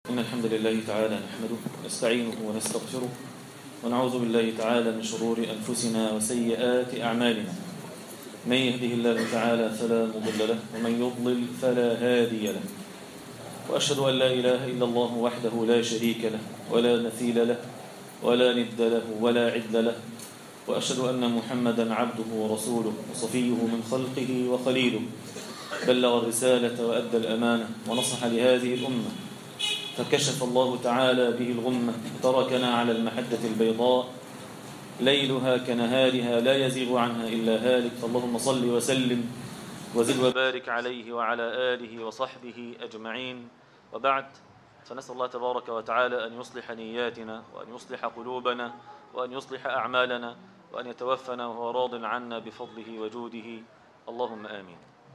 إن الحمد لله تعالى نحمده نستعينه ونستغفره ونعوذ بالله تعالى من شرور أنفسنا وسيئات أعمالنا من يهده الله تعالى فلا مضل له ومن يضلل فلا هادي له وأشهد أن لا إله إلا الله وحده لا شريك له ولا مثيل له ولا ند له ولا عد له وأشهد أن محمدا عبده ورسوله وصفيه من خلقه وخليله بلغ الرسالة وأدى الأمانة ونصح لهذه الأمة فكشف الله تعالى به الغمة تركنا على المحدة البيضاء ليلها كنهارها لا يزيغ عنها إلا هالك فاللهم صل وسلم وزد وبارك عليه وعلى آله وصحبه أجمعين وبعد فنسأل الله تبارك وتعالى أن يصلح نياتنا وأن يصلح قلوبنا وأن يصلح أعمالنا وأن يتوفنا وهو راض عنا بفضله وجوده اللهم آمين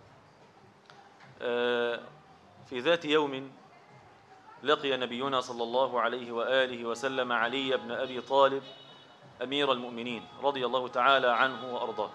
في ذات يوم لقي نبينا صلى الله عليه وآله وسلم علي بن أبي طالب أمير المؤمنين رضي الله تعالى عنه وأرضاه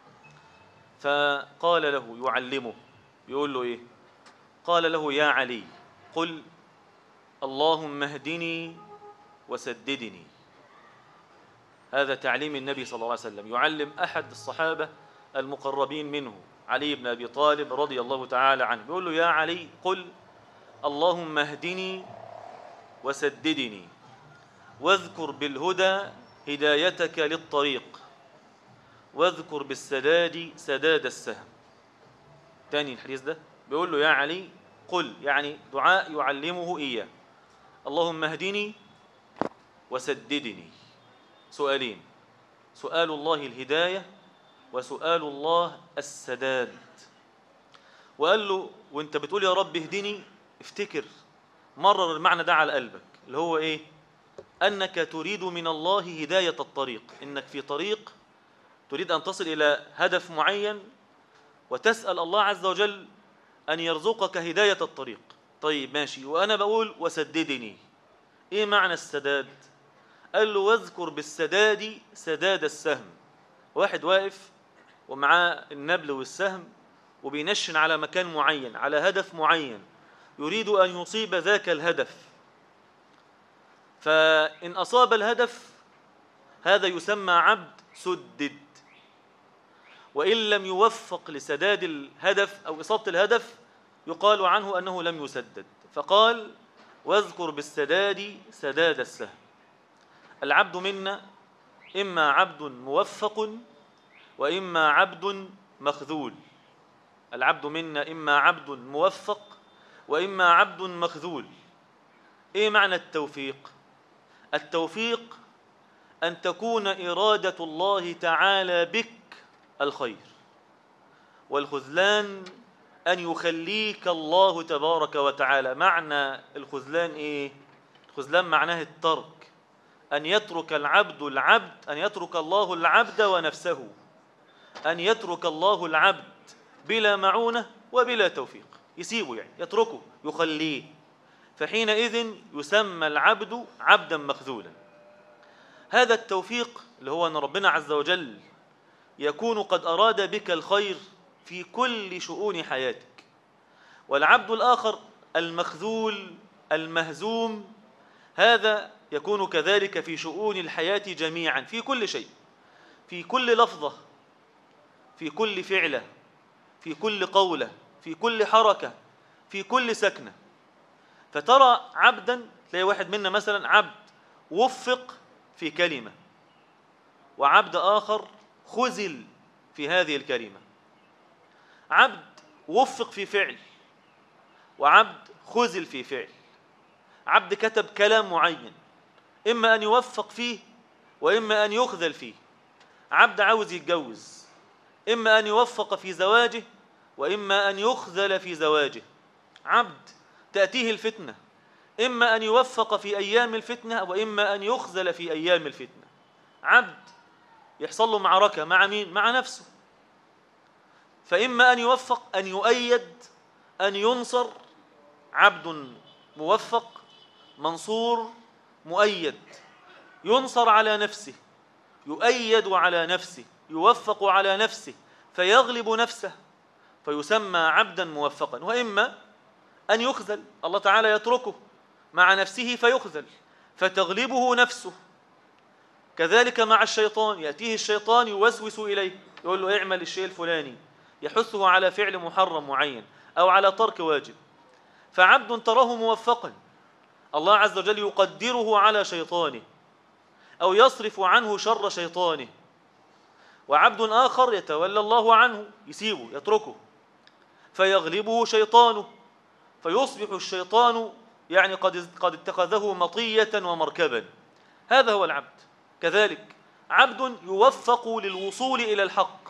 فقال له يعلمه يقول له إيه قال له يا علي قل اللهم اهدني وسددني هذا تعليم النبي صلى الله عليه وسلم يعلم أحد الصحابة المقربين منه علي بن أبي طالب رضي الله تعالى عنه بيقول له يا علي قل اللهم اهدني وسددني واذكر بالهدى هدايتك للطريق واذكر بالسداد سداد السهم تاني الحديث ده بيقول له يا علي قل يعني دعاء يعلمه إياه اللهم اهدني وسددني سؤالين سؤال الله الهداية وسؤال الله السداد وقال له وانت بتقول يا رب اهدني افتكر مرر المعنى ده على قلبك اللي هو ايه انك تريد من الله هداية الطريق انك في طريق تريد ان تصل الى هدف معين وتسأل الله عز وجل ان يرزقك هداية الطريق طيب ماشي وانا بقول وسددني ايه معنى السداد قال له واذكر بالسداد سداد السهم واحد واقف ومعاه النبل والسهم وبينشن على مكان معين على هدف معين يريد أن يصيب ذاك الهدف فإن أصاب الهدف هذا يسمى عبد سدد وإن لم يوفق لسداد الهدف أو إصابة الهدف يقال عنه أنه لم يسدد فقال واذكر بالسداد سداد السهم العبد منا إما عبد موفق وإما عبد مخذول العبد منا إما عبد موفق وإما عبد مخذول إيه معنى التوفيق؟ التوفيق أن تكون إرادة الله تعالى بك الخير والخذلان أن يخليك الله تبارك وتعالى معنى الخذلان إيه؟ الخذلان معناه الترك أن يترك العبد العبد أن يترك الله العبد ونفسه أن يترك الله العبد بلا معونة وبلا توفيق يسيبه يعني يتركه يخليه فحينئذ يسمى العبد عبدا مخذولا هذا التوفيق اللي هو أن ربنا عز وجل يكون قد أراد بك الخير في كل شؤون حياتك والعبد الآخر المخذول المهزوم هذا يكون كذلك في شؤون الحياة جميعا في كل شيء في كل لفظة في كل فعلة في كل قولة في كل حركة في كل سكنة فترى عبدا تلاقي واحد منا مثلا عبد وفق في كلمة وعبد آخر خزل في هذه الكلمة عبد وفق في فعل وعبد خزل في فعل عبد كتب كلام معين إما أن يوفق فيه وإما أن يخذل فيه عبد عاوز يتجوز إما أن يوفق في زواجه وإما أن يخذل في زواجه عبد تأتيه الفتنة إما أن يوفق في أيام الفتنة وإما أن يخذل في أيام الفتنة عبد يحصل له معركة مع مين؟ مع نفسه فإما أن يوفق أن يؤيد أن ينصر عبد موفق منصور مؤيد ينصر على نفسه يؤيد على نفسه يوفق على نفسه فيغلب نفسه فيسمى عبدا موفقا وإما أن يخذل الله تعالى يتركه مع نفسه فيخذل فتغلبه نفسه كذلك مع الشيطان يأتيه الشيطان يوسوس إليه يقول له اعمل الشيء الفلاني يحثه على فعل محرم معين أو على ترك واجب فعبد تراه موفقا الله عز وجل يقدره على شيطانه أو يصرف عنه شر شيطانه وعبد آخر يتولى الله عنه يسيبه يتركه فيغلبه شيطانه فيصبح الشيطان يعني قد قد اتخذه مطية ومركبا هذا هو العبد كذلك عبد يوفق للوصول إلى الحق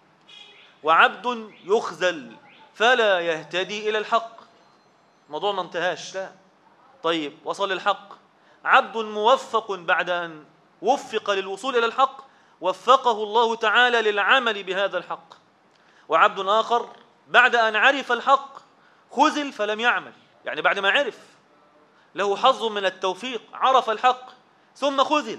وعبد يخذل فلا يهتدي إلى الحق الموضوع ما انتهاش لا طيب وصل الحق عبد موفق بعد أن وفق للوصول إلى الحق وفقه الله تعالى للعمل بهذا الحق وعبد آخر بعد أن عرف الحق خذل فلم يعمل يعني بعد ما عرف له حظ من التوفيق عرف الحق ثم خذل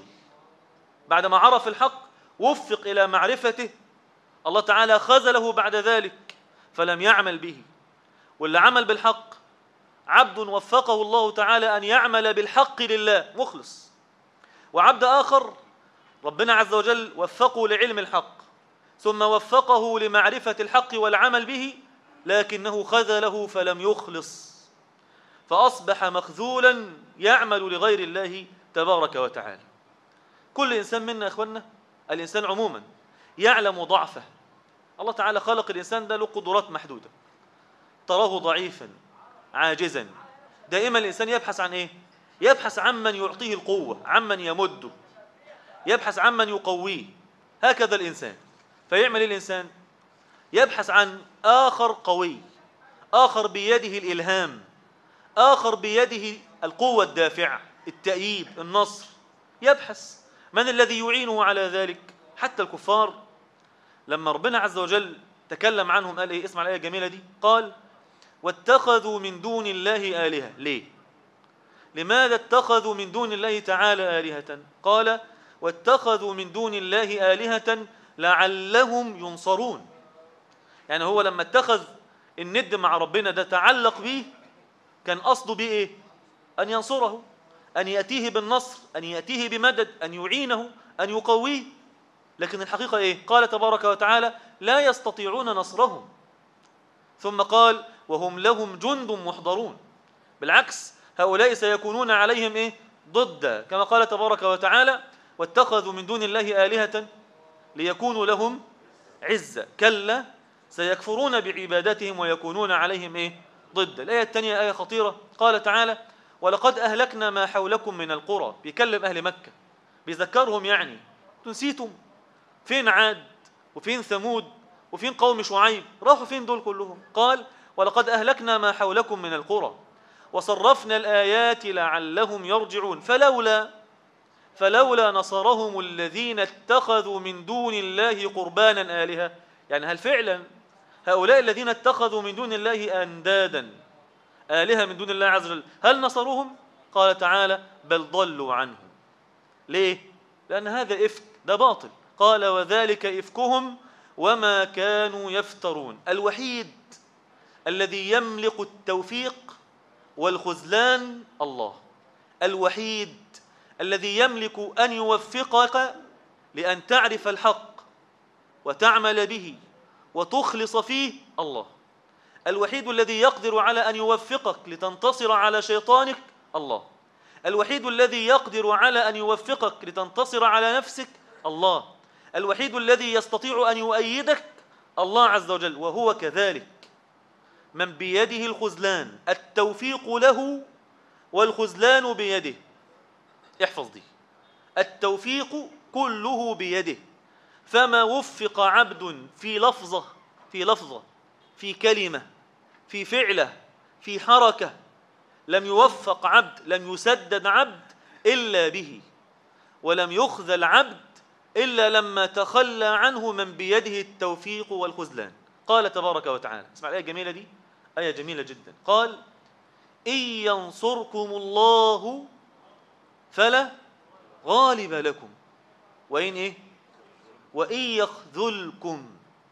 بعد ما عرف الحق وفق إلى معرفته الله تعالى خذله بعد ذلك فلم يعمل به واللي عمل بالحق عبد وفقه الله تعالى أن يعمل بالحق لله مخلص وعبد آخر ربنا عز وجل وفقه لعلم الحق ثم وفقه لمعرفة الحق والعمل به لكنه خذله فلم يخلص فأصبح مخذولا يعمل لغير الله تبارك وتعالى كل إنسان منا يا أخوانا الإنسان عموما يعلم ضعفه الله تعالى خلق الإنسان ده له قدرات محدودة تراه ضعيفا عاجزا دائما الإنسان يبحث عن إيه؟ يبحث عمن يعطيه القوة عمن يمده يبحث عمن يقويه هكذا الإنسان فيعمل الإنسان يبحث عن آخر قوي آخر بيده الإلهام آخر بيده القوة الدافعة التأييد النصر يبحث من الذي يعينه على ذلك حتى الكفار لما ربنا عز وجل تكلم عنهم قال ايه اسمع الآية الجميلة دي قال واتخذوا من دون الله آلهة ليه لماذا اتخذوا من دون الله تعالى آلهة قال واتخذوا من دون الله آلهة لعلهم ينصرون يعني هو لما اتخذ الند مع ربنا ده تعلق به كان قصده به ايه أن ينصره أن يأتيه بالنصر أن يأتيه بمدد أن يعينه أن يقويه لكن الحقيقة إيه؟ قال تبارك وتعالى لا يستطيعون نصرهم ثم قال وهم لهم جند محضرون بالعكس هؤلاء سيكونون عليهم إيه؟ ضد كما قال تبارك وتعالى واتخذوا من دون الله آلهة ليكونوا لهم عزة كلا سيكفرون بعبادتهم ويكونون عليهم إيه؟ ضد الآية الثانية آية خطيرة قال تعالى ولقد أهلكنا ما حولكم من القرى بيكلم أهل مكة بيذكرهم يعني تنسيتم فين عاد وفين ثمود وفين قوم شعيب راحوا فين دول كلهم قال ولقد أهلكنا ما حولكم من القرى وصرفنا الآيات لعلهم يرجعون فلولا فلولا نصرهم الذين اتخذوا من دون الله قربانا آلهة يعني هل فعلا هؤلاء الذين اتخذوا من دون الله أندادا آلهة من دون الله عز وجل هل نصروهم؟ قال تعالى بل ضلوا عنهم ليه؟ لأن هذا إفك ده باطل قال وذلك إفكهم وما كانوا يفترون الوحيد الذي يملك التوفيق والخذلان الله الوحيد الذي يملك أن يوفقك لأن تعرف الحق وتعمل به وتخلص فيه الله الوحيد الذي يقدر على أن يوفقك لتنتصر على شيطانك الله الوحيد الذي يقدر على أن يوفقك لتنتصر على نفسك الله الوحيد الذي يستطيع أن يؤيدك الله عز وجل وهو كذلك من بيده الخذلان التوفيق له والخذلان بيده احفظ دي التوفيق كله بيده فما وفق عبد في لفظة في لفظة في كلمة في فعلة في حركة لم يوفق عبد لم يسدد عبد إلا به ولم يخذل عبد إلا لما تخلى عنه من بيده التوفيق والخذلان قال تبارك وتعالى اسمع الآية الجميلة دي آية جميلة جدا قال إن ينصركم الله فلا غالب لكم وإن إيه وإن يخذلكم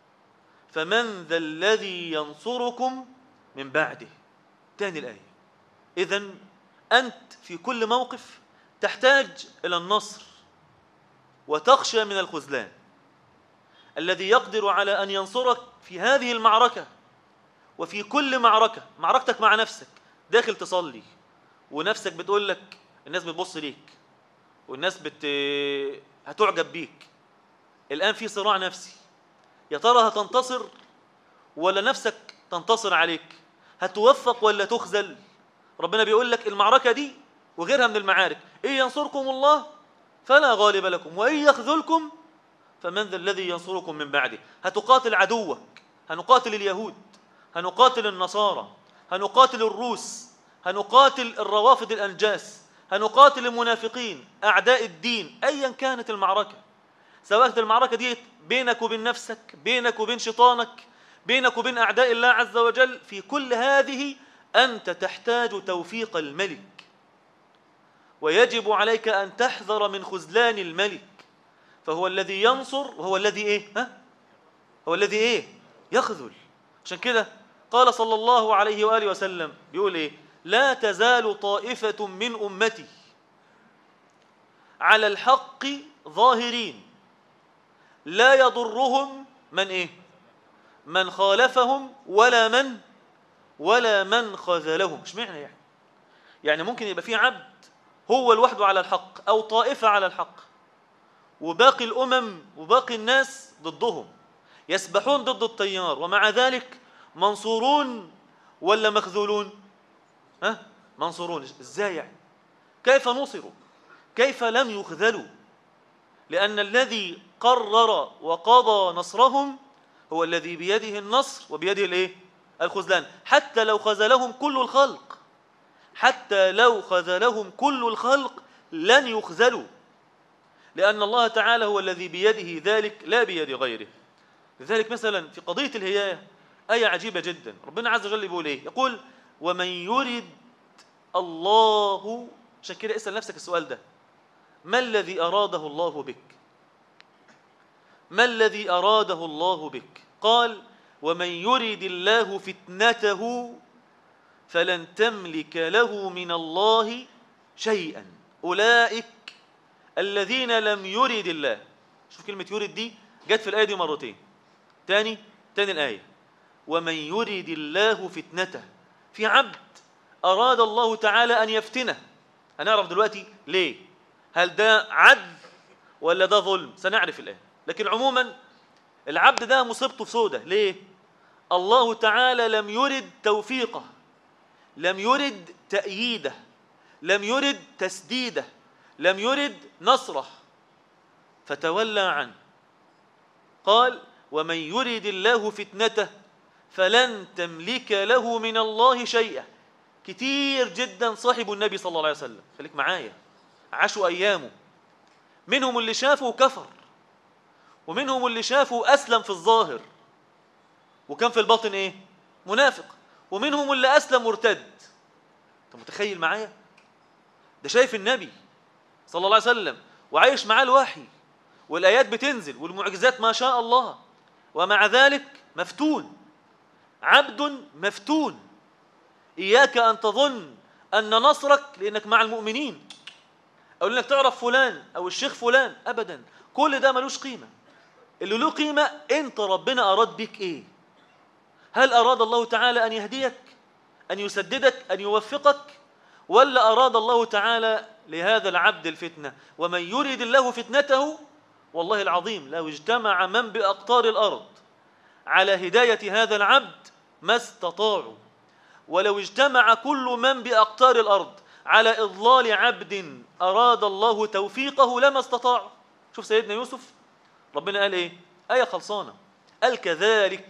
فمن ذا الذي ينصركم من بعده تاني الآية إذن أنت في كل موقف تحتاج إلى النصر وتخشى من الخذلان الذي يقدر على أن ينصرك في هذه المعركة وفي كل معركة معركتك مع نفسك داخل تصلي ونفسك بتقول لك الناس بتبص ليك والناس بت... هتعجب بيك الآن في صراع نفسي يا ترى هتنتصر ولا نفسك تنتصر عليك هتوفق ولا تخذل ربنا بيقول لك المعركة دي وغيرها من المعارك إن ينصركم الله فلا غالب لكم وإن يخذلكم فمن ذا الذي ينصركم من بعده هتقاتل عدوك هنقاتل اليهود هنقاتل النصارى هنقاتل الروس هنقاتل الروافض الأنجاس هنقاتل المنافقين أعداء الدين أيا كانت المعركة سواء كانت المعركة دي بينك وبين نفسك بينك وبين شيطانك بينك وبين أعداء الله عز وجل في كل هذه أنت تحتاج توفيق الملك ويجب عليك أن تحذر من خذلان الملك فهو الذي ينصر وهو الذي إيه ها؟ هو الذي إيه يخذل عشان كده قال صلى الله عليه وآله وسلم بيقول إيه لا تزال طائفة من أمتي على الحق ظاهرين لا يضرهم من إيه من خالفهم ولا من ولا من خذلهم مش معنى يعني يعني ممكن يبقى في عبد هو لوحده على الحق أو طائفة على الحق وباقي الأمم وباقي الناس ضدهم يسبحون ضد التيار ومع ذلك منصورون ولا مخذولون ها منصورون ازاي يعني كيف نصروا كيف لم يخذلوا لأن الذي قرر وقضى نصرهم هو الذي بيده النصر وبيده الايه الخذلان حتى لو خذلهم كل الخلق حتى لو خذلهم كل الخلق لن يخذلوا لأن الله تعالى هو الذي بيده ذلك لا بيد غيره لذلك مثلا في قضية الهداية آية عجيبة جدا ربنا عز وجل يقول إيه يقول ومن يرد الله عشان كده اسأل نفسك السؤال ده ما الذي أراده الله بك ما الذي أراده الله بك قال ومن يرد الله فتنته فلن تملك له من الله شيئا أولئك الذين لم يرد الله شوف كلمة يرد دي جت في الآية دي مرتين تاني تاني الآية ومن يرد الله فتنته في عبد أراد الله تعالى أن يفتنه هنعرف دلوقتي ليه هل ده عدل ولا ده ظلم سنعرف الآن لكن عموما العبد ده مصيبته في سودة ليه الله تعالى لم يرد توفيقه لم يرد تأييده لم يرد تسديده لم يرد نصره فتولى عنه قال ومن يرد الله فتنته فلن تملك له من الله شيئا كتير جدا صاحب النبي صلى الله عليه وسلم خليك معايا عاشوا أيامه منهم اللي شافه كفر ومنهم اللي شافه أسلم في الظاهر وكان في الباطن إيه منافق ومنهم اللي أسلم مرتد أنت متخيل معايا ده شايف النبي صلى الله عليه وسلم وعايش معاه الوحي والآيات بتنزل والمعجزات ما شاء الله ومع ذلك مفتون عبد مفتون إياك أن تظن أن نصرك لأنك مع المؤمنين أو لأنك تعرف فلان أو الشيخ فلان أبدا كل ده ملوش قيمة اللي له قيمة أنت ربنا أراد بك إيه هل أراد الله تعالى أن يهديك أن يسددك أن يوفقك ولا أراد الله تعالى لهذا العبد الفتنة ومن يريد الله فتنته والله العظيم لو اجتمع من بأقطار الأرض على هداية هذا العبد ما استطاعوا ولو اجتمع كل من بأقطار الأرض على إضلال عبد أراد الله توفيقه لما استطاع شوف سيدنا يوسف ربنا قال إيه آية خلصانة قال كذلك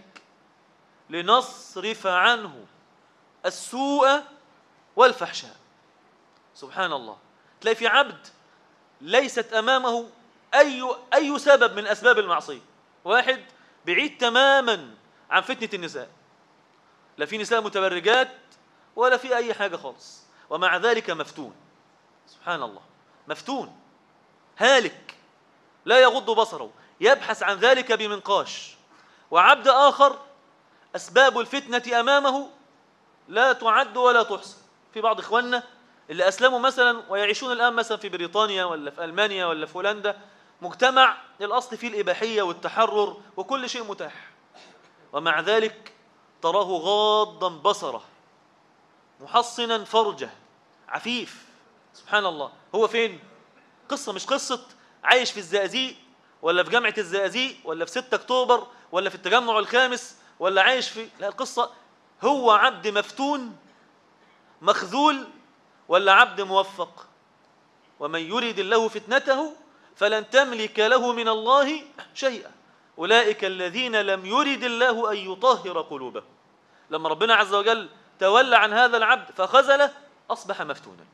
لنصرف عنه السوء والفحشاء سبحان الله تلاقي في عبد ليست أمامه أي, أي سبب من أسباب المعصية واحد بعيد تماما عن فتنة النساء لا في نساء متبرجات ولا في أي حاجة خالص ومع ذلك مفتون سبحان الله مفتون هالك لا يغض بصره يبحث عن ذلك بمنقاش وعبد آخر أسباب الفتنة أمامه لا تعد ولا تحصى في بعض إخواننا اللي أسلموا مثلا ويعيشون الآن مثلا في بريطانيا ولا في ألمانيا ولا في هولندا مجتمع الأصل فيه الإباحية والتحرر وكل شيء متاح ومع ذلك تراه غاضا بصره محصنا فرجه عفيف سبحان الله هو فين قصة مش قصة عايش في الزقازيق ولا في جامعة الزقازيق ولا في 6 أكتوبر ولا في التجمع الخامس ولا عايش في لا القصة هو عبد مفتون مخذول ولا عبد موفق ومن يريد الله فتنته فلن تملك له من الله شيئا أولئك الذين لم يرد الله أن يطهر قلوبهم لما ربنا عز وجل تولى عن هذا العبد فخزله أصبح مفتونا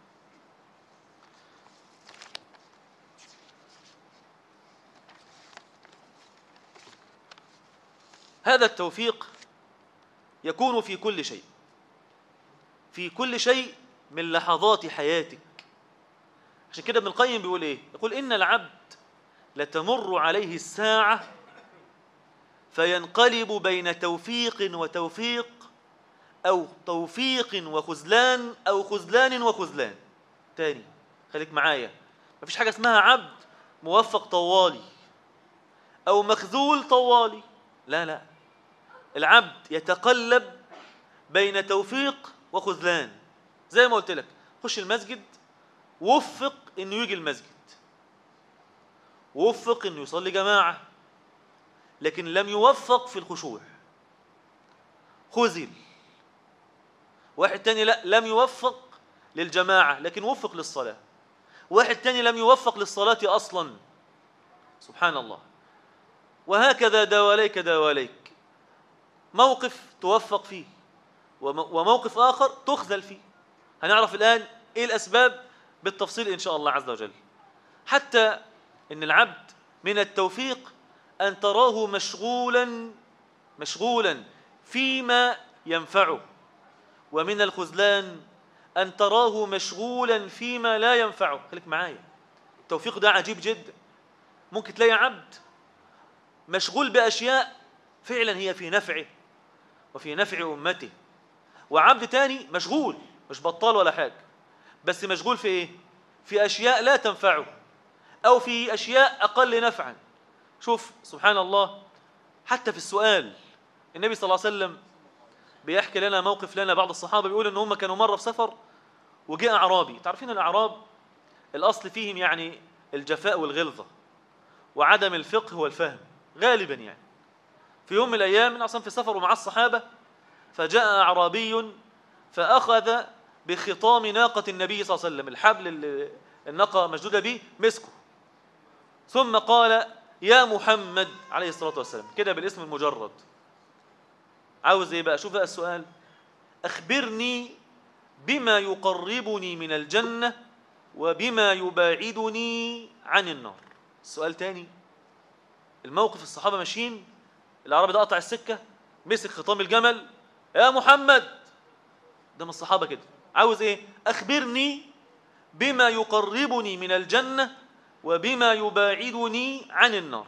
هذا التوفيق يكون في كل شيء في كل شيء من لحظات حياتك عشان كده ابن القيم بيقول ايه يقول ان العبد لتمر عليه الساعه فينقلب بين توفيق وتوفيق او توفيق وخذلان او خذلان وخذلان تاني خليك معايا مفيش حاجه اسمها عبد موفق طوالي او مخذول طوالي لا لا العبد يتقلب بين توفيق وخذلان زي ما قلت لك خش المسجد وفق انه يجي المسجد وفق انه يصلي جماعه لكن لم يوفق في الخشوع خذل واحد تاني لا لم يوفق للجماعه لكن وفق للصلاه واحد تاني لم يوفق للصلاه اصلا سبحان الله وهكذا دواليك دواليك موقف توفق فيه وموقف آخر تخذل فيه هنعرف الآن إيه الأسباب بالتفصيل إن شاء الله عز وجل حتى إن العبد من التوفيق أن تراه مشغولا مشغولا فيما ينفعه ومن الخذلان أن تراه مشغولا فيما لا ينفعه خليك معايا التوفيق ده عجيب جدا ممكن تلاقي عبد مشغول بأشياء فعلا هي في نفعه وفي نفع أمته وعبد تاني مشغول مش بطال ولا حاجة بس مشغول في إيه؟ في أشياء لا تنفعه أو في أشياء أقل نفعا شوف سبحان الله حتى في السؤال النبي صلى الله عليه وسلم بيحكي لنا موقف لنا بعض الصحابة بيقول إن هم كانوا مرة في سفر وجاء أعرابي تعرفين الأعراب الأصل فيهم يعني الجفاء والغلظة وعدم الفقه والفهم غالبا يعني في يوم من الأيام من أصلا في سفر مع الصحابة فجاء أعرابي فأخذ بخطام ناقة النبي صلى الله عليه وسلم الحبل اللي الناقة مشدودة به مسكه ثم قال يا محمد عليه الصلاة والسلام كده بالاسم المجرد عاوز ايه بقى شوف بقى السؤال أخبرني بما يقربني من الجنة وبما يباعدني عن النار السؤال تاني الموقف الصحابة ماشيين العربي ده قطع السكة مسك خطام الجمل يا محمد ده من الصحابة كده عاوز ايه أخبرني بما يقربني من الجنة وبما يباعدني عن النار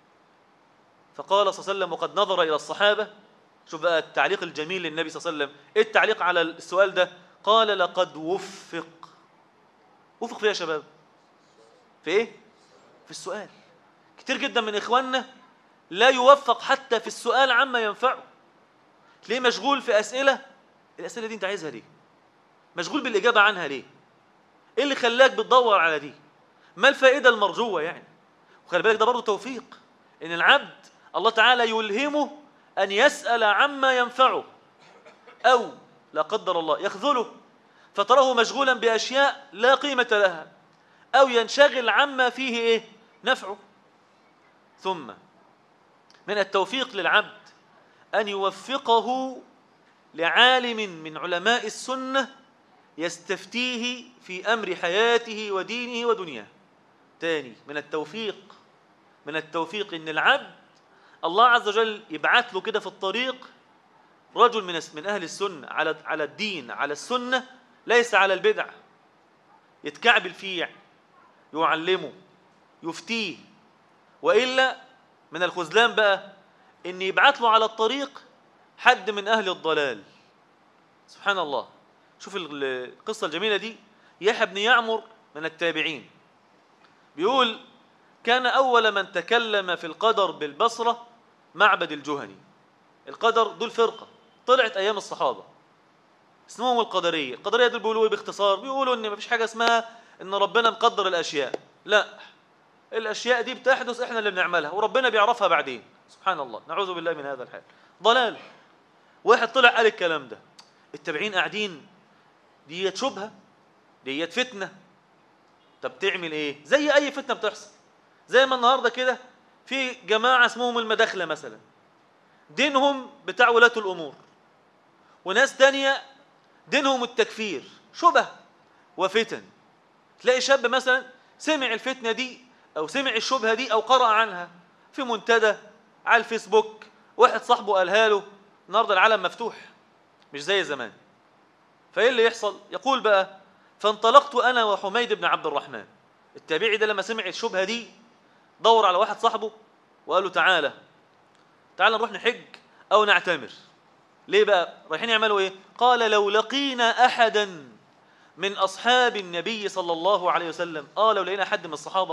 فقال صلى الله عليه وسلم وقد نظر إلى الصحابة شوف بقى التعليق الجميل للنبي صلى الله عليه وسلم ايه التعليق على السؤال ده قال لقد وفق وفق في إيه يا شباب في ايه في السؤال كتير جدا من اخواننا لا يوفق حتى في السؤال عما ينفعه ليه مشغول في أسئلة الأسئلة دي أنت عايزها ليه مشغول بالإجابة عنها ليه إيه اللي خلاك بتدور على دي ما الفائدة المرجوة يعني وخلي بالك ده برضه توفيق إن العبد الله تعالى يلهمه أن يسأل عما ينفعه أو لا قدر الله يخذله فتراه مشغولا بأشياء لا قيمة لها أو ينشغل عما فيه إيه نفعه ثم من التوفيق للعبد أن يوفقه لعالم من علماء السنة يستفتيه في أمر حياته ودينه ودنياه تاني من التوفيق من التوفيق إن العبد الله عز وجل يبعث له كده في الطريق رجل من من أهل السنة على على الدين على السنة ليس على البدع يتكعبل فيه يعلمه يفتيه وإلا من الخذلان بقى ان يبعت له على الطريق حد من اهل الضلال سبحان الله شوف القصه الجميله دي يحيى بن يعمر من التابعين بيقول كان أول من تكلم في القدر بالبصرة معبد الجهني القدر دول فرقة طلعت أيام الصحابة اسمهم القدرية القدرية دول بيقولوا إيه باختصار بيقولوا إن مفيش حاجة اسمها إن ربنا مقدر الأشياء لا الأشياء دي بتحدث إحنا اللي بنعملها وربنا بيعرفها بعدين سبحان الله نعوذ بالله من هذا الحال ضلال واحد طلع قال الكلام ده التابعين قاعدين ديت شبهة ديت فتنة طب تعمل ايه زي اي فتنة بتحصل زي ما النهاردة كده في جماعة اسمهم المداخلة مثلا دينهم بتاع ولاة الأمور وناس تانية دينهم التكفير شبه وفتن تلاقي شاب مثلا سمع الفتنة دي أو سمع الشبهة دي أو قرأ عنها في منتدى على الفيسبوك واحد صاحبه قالها له النهارده العالم مفتوح مش زي زمان فايه اللي يحصل يقول بقى فانطلقت انا وحميد بن عبد الرحمن التابعي ده لما سمع الشبهه دي دور على واحد صاحبه وقال له تعالى تعالى نروح نحج او نعتمر ليه بقى رايحين يعملوا ايه قال لو لقينا احدا من اصحاب النبي صلى الله عليه وسلم اه لو لقينا حد من الصحابه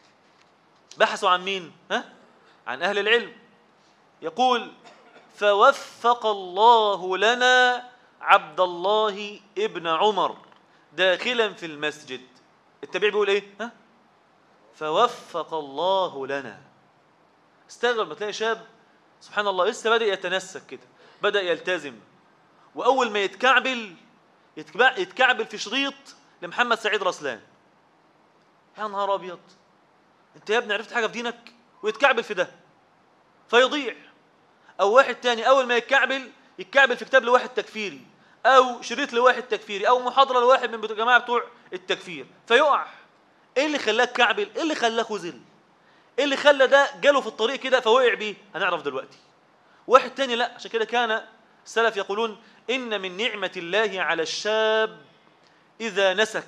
بحثوا عن مين ها عن اهل العلم يقول فوفق الله لنا عبد الله ابن عمر داخلا في المسجد التابع بيقول ايه ها فوفق الله لنا استغرب ما تلاقي شاب سبحان الله لسه بادئ يتنسك كده بدا يلتزم واول ما يتكعبل يتكبع- يتكعبل في شريط لمحمد سعيد رسلان يا نهار ابيض انت يا ابني عرفت حاجه في دينك ويتكعبل في ده فيضيع او واحد تاني اول ما يتكعبل يتكعبل في كتاب لواحد تكفيري او شريط لواحد تكفيري او محاضره لواحد من بتوع الجماعه بتوع التكفير فيقع ايه اللي خلاه كعبل ايه اللي خلاه خذل ايه اللي خلى ده جاله في الطريق كده فوقع بيه هنعرف دلوقتي واحد تاني لا عشان كده كان السلف يقولون ان من نعمه الله على الشاب اذا نسك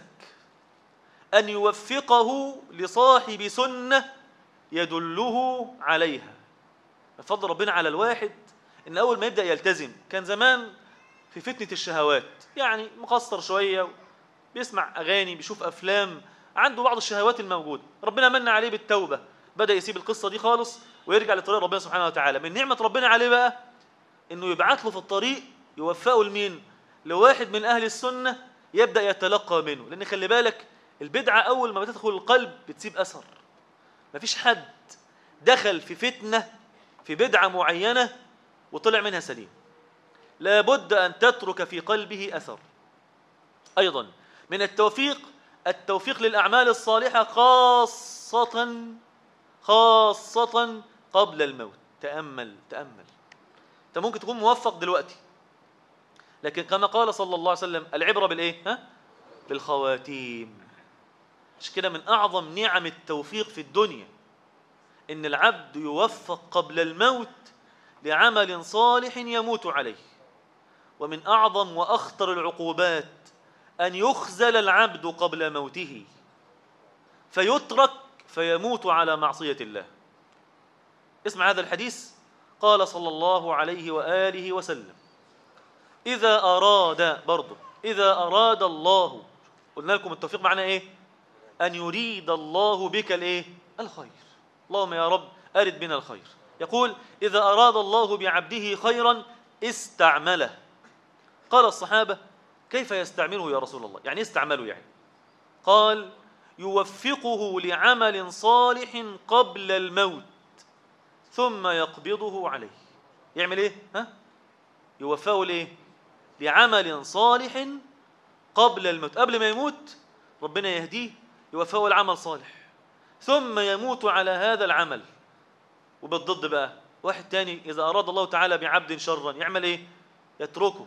ان يوفقه لصاحب سنه يدله عليها فضل ربنا على الواحد ان اول ما يبدا يلتزم كان زمان في فتنه الشهوات يعني مقصر شويه بيسمع اغاني بيشوف افلام عنده بعض الشهوات الموجوده ربنا من عليه بالتوبه بدا يسيب القصه دي خالص ويرجع لطريق ربنا سبحانه وتعالى من نعمه ربنا عليه بقى انه يبعت له في الطريق يوفقه لمين لواحد من اهل السنه يبدا يتلقى منه لان خلي بالك البدعه اول ما بتدخل القلب بتسيب اثر مفيش حد دخل في فتنه في بدعه معينه وطلع منها سليم لابد ان تترك في قلبه اثر ايضا من التوفيق التوفيق للاعمال الصالحه خاصه خاصه قبل الموت تامل تامل انت ممكن تكون موفق دلوقتي لكن كما قال صلى الله عليه وسلم العبره بالايه ها بالخواتيم عشان كده من اعظم نعم التوفيق في الدنيا ان العبد يوفق قبل الموت لعمل صالح يموت عليه ومن اعظم واخطر العقوبات ان يخزل العبد قبل موته فيترك فيموت على معصيه الله اسمع هذا الحديث قال صلى الله عليه واله وسلم اذا اراد برضه اذا اراد الله قلنا لكم التوفيق معناه ايه ان يريد الله بك الايه الخير اللهم يا رب ارد بنا الخير يقول اذا اراد الله بعبده خيرا استعمله قال الصحابه كيف يستعمله يا رسول الله يعني إيه استعمله يعني قال يوفقه لعمل صالح قبل الموت ثم يقبضه عليه يعمل ايه ها يوفقه لايه لعمل صالح قبل الموت قبل ما يموت ربنا يهديه يوفقه العمل صالح ثم يموت على هذا العمل وبالضد بقى واحد تاني إذا أراد الله تعالى بعبد شرا يعمل إيه يتركه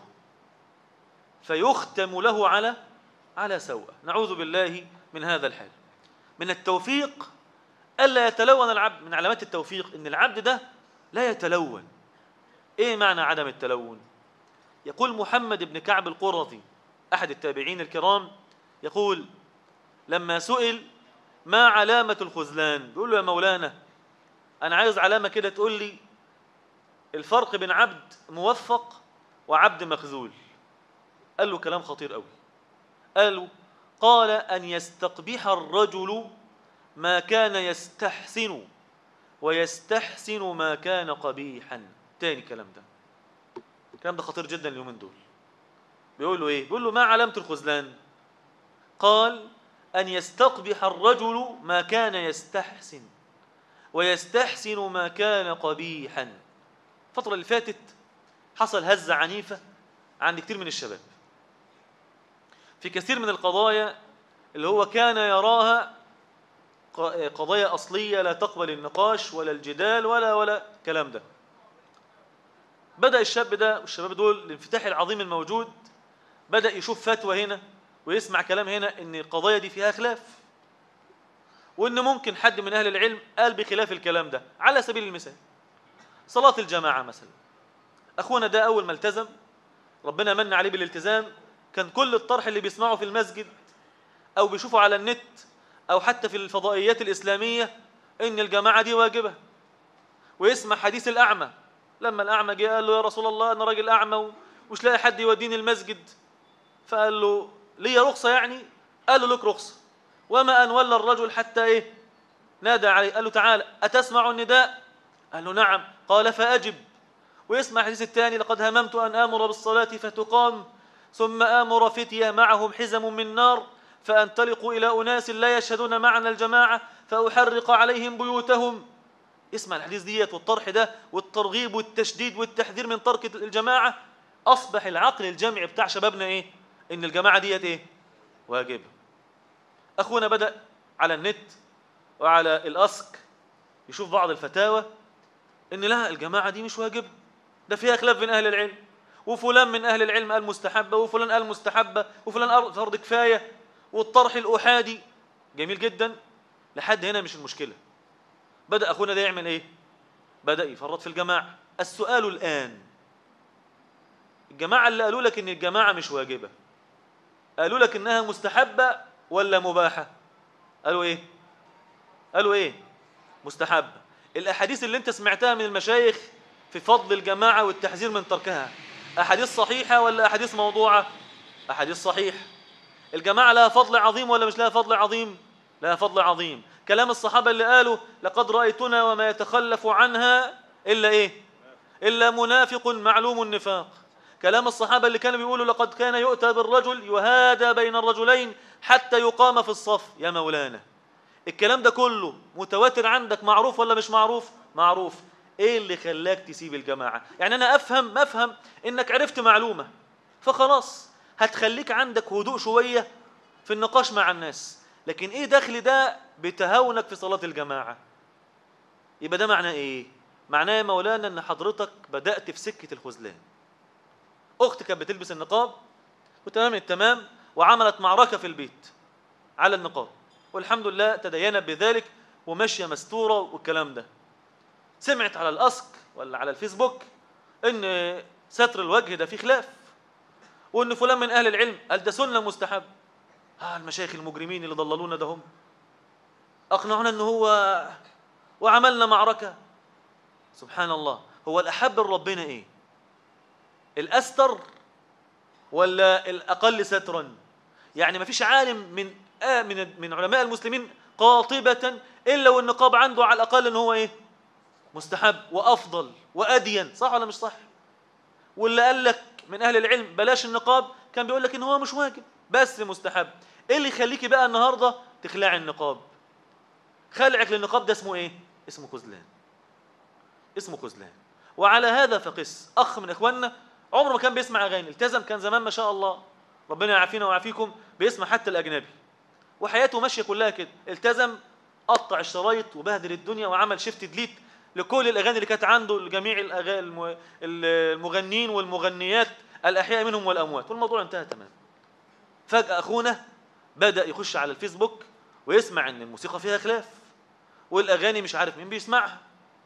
فيختم له على على سوء نعوذ بالله من هذا الحال من التوفيق ألا يتلون العبد من علامات التوفيق إن العبد ده لا يتلون إيه معنى عدم التلون يقول محمد بن كعب القرظي أحد التابعين الكرام يقول لما سئل ما علامة الخذلان بيقول له يا مولانا أنا عايز علامة كده تقول لي الفرق بين عبد موفق وعبد مخذول قال له كلام خطير قوي قال له قال أن يستقبح الرجل ما كان يستحسن ويستحسن ما كان قبيحا تاني كلام ده الكلام ده خطير جدا اليومين دول بيقول له ايه بيقول له ما علامة الخذلان قال أن يستقبح الرجل ما كان يستحسن ويستحسن ما كان قبيحا الفترة اللي فاتت حصل هزة عنيفة عند كثير من الشباب في كثير من القضايا اللي هو كان يراها قضايا أصلية لا تقبل النقاش ولا الجدال ولا ولا كلام ده بدأ الشاب ده والشباب دول الانفتاح العظيم الموجود بدأ يشوف فتوى هنا ويسمع كلام هنا ان القضايا دي فيها خلاف وان ممكن حد من اهل العلم قال بخلاف الكلام ده على سبيل المثال صلاة الجماعة مثلا اخونا ده اول ما التزم ربنا من عليه بالالتزام كان كل الطرح اللي بيسمعه في المسجد او بيشوفه على النت او حتى في الفضائيات الاسلامية ان الجماعة دي واجبة ويسمع حديث الاعمى لما الاعمى جه قال له يا رسول الله انا راجل اعمى ومش لاقي حد يوديني المسجد فقال له لي رخصة يعني قال له لك رخصة وما أن ولى الرجل حتى إيه نادى عليه قال له تعالى أتسمع النداء قال له نعم قال فأجب ويسمع الحديث الثاني لقد هممت أن آمر بالصلاة فتقام ثم آمر فتية معهم حزم من نار فأنطلق إلى أناس لا يشهدون معنا الجماعة فأحرق عليهم بيوتهم اسمع الحديث ديت والطرح ده والترغيب والتشديد والتحذير من ترك الجماعة أصبح العقل الجمعي بتاع شبابنا إيه ان الجماعه ديت ايه واجبه اخونا بدا على النت وعلى الاسك يشوف بعض الفتاوى ان لا الجماعه دي مش واجبه ده فيها خلاف بين اهل العلم وفلان من اهل العلم قال مستحبه وفلان قال مستحبه وفلان قال فرض كفايه والطرح الاحادي جميل جدا لحد هنا مش المشكله بدا اخونا ده يعمل ايه بدا يفرط في الجماعه السؤال الان الجماعه اللي قالوا لك ان الجماعه مش واجبه قالوا لك انها مستحبة ولا مباحة قالوا ايه قالوا ايه مستحبة الاحاديث اللي انت سمعتها من المشايخ في فضل الجماعة والتحذير من تركها احاديث صحيحة ولا احاديث موضوعة احاديث صحيحة الجماعة لها فضل عظيم ولا مش لها فضل عظيم لها فضل عظيم كلام الصحابة اللي قالوا لقد رأيتنا وما يتخلف عنها إلا إيه إلا منافق معلوم النفاق كلام الصحابة اللي كانوا بيقولوا لقد كان يؤتى بالرجل يهادى بين الرجلين حتى يقام في الصف يا مولانا الكلام ده كله متواتر عندك معروف ولا مش معروف معروف ايه اللي خلاك تسيب الجماعة يعني انا افهم ما افهم انك عرفت معلومة فخلاص هتخليك عندك هدوء شوية في النقاش مع الناس لكن ايه دخل ده بتهاونك في صلاة الجماعة يبقى ده معناه ايه معناه يا مولانا ان حضرتك بدأت في سكة الخذلان أخت كانت بتلبس النقاب وتمام التمام وعملت معركة في البيت على النقاب والحمد لله تدينت بذلك وماشية مستورة والكلام ده سمعت على الأسك ولا على الفيسبوك إن ستر الوجه ده فيه خلاف وإن فلان من أهل العلم قال ده سنة مستحب آه المشايخ المجرمين اللي ضللونا ده هم أقنعونا إن هو وعملنا معركة سبحان الله هو الأحب لربنا إيه الأستر ولا الأقل سترا يعني ما فيش عالم من آه من من علماء المسلمين قاطبة إلا والنقاب عنده على الأقل إن هو إيه مستحب وأفضل وأدين صح ولا مش صح واللي قال لك من أهل العلم بلاش النقاب كان بيقول لك إن هو مش واجب بس مستحب إيه اللي يخليكي بقى النهاردة تخلعي النقاب خلعك للنقاب ده اسمه إيه اسمه خذلان اسمه خذلان وعلى هذا فقس أخ من إخواننا عمره ما كان بيسمع اغاني التزم كان زمان ما شاء الله ربنا يعافينا ويعافيكم بيسمع حتى الاجنبي وحياته ماشيه كلها كده التزم قطع الشرايط وبهدل الدنيا وعمل شيفت ديليت لكل الاغاني اللي كانت عنده لجميع المغنيين والمغنيات الاحياء منهم والاموات والموضوع انتهى تمام فجاه اخونا بدا يخش على الفيسبوك ويسمع ان الموسيقى فيها خلاف والاغاني مش عارف مين بيسمعها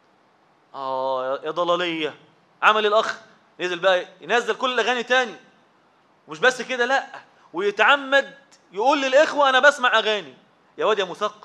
اه يا ضلاليه عمل الاخ نزل بقى ينزل كل الاغاني تاني مش بس كده لا ويتعمد يقول للاخوه انا بسمع اغاني يا واد يا مثقف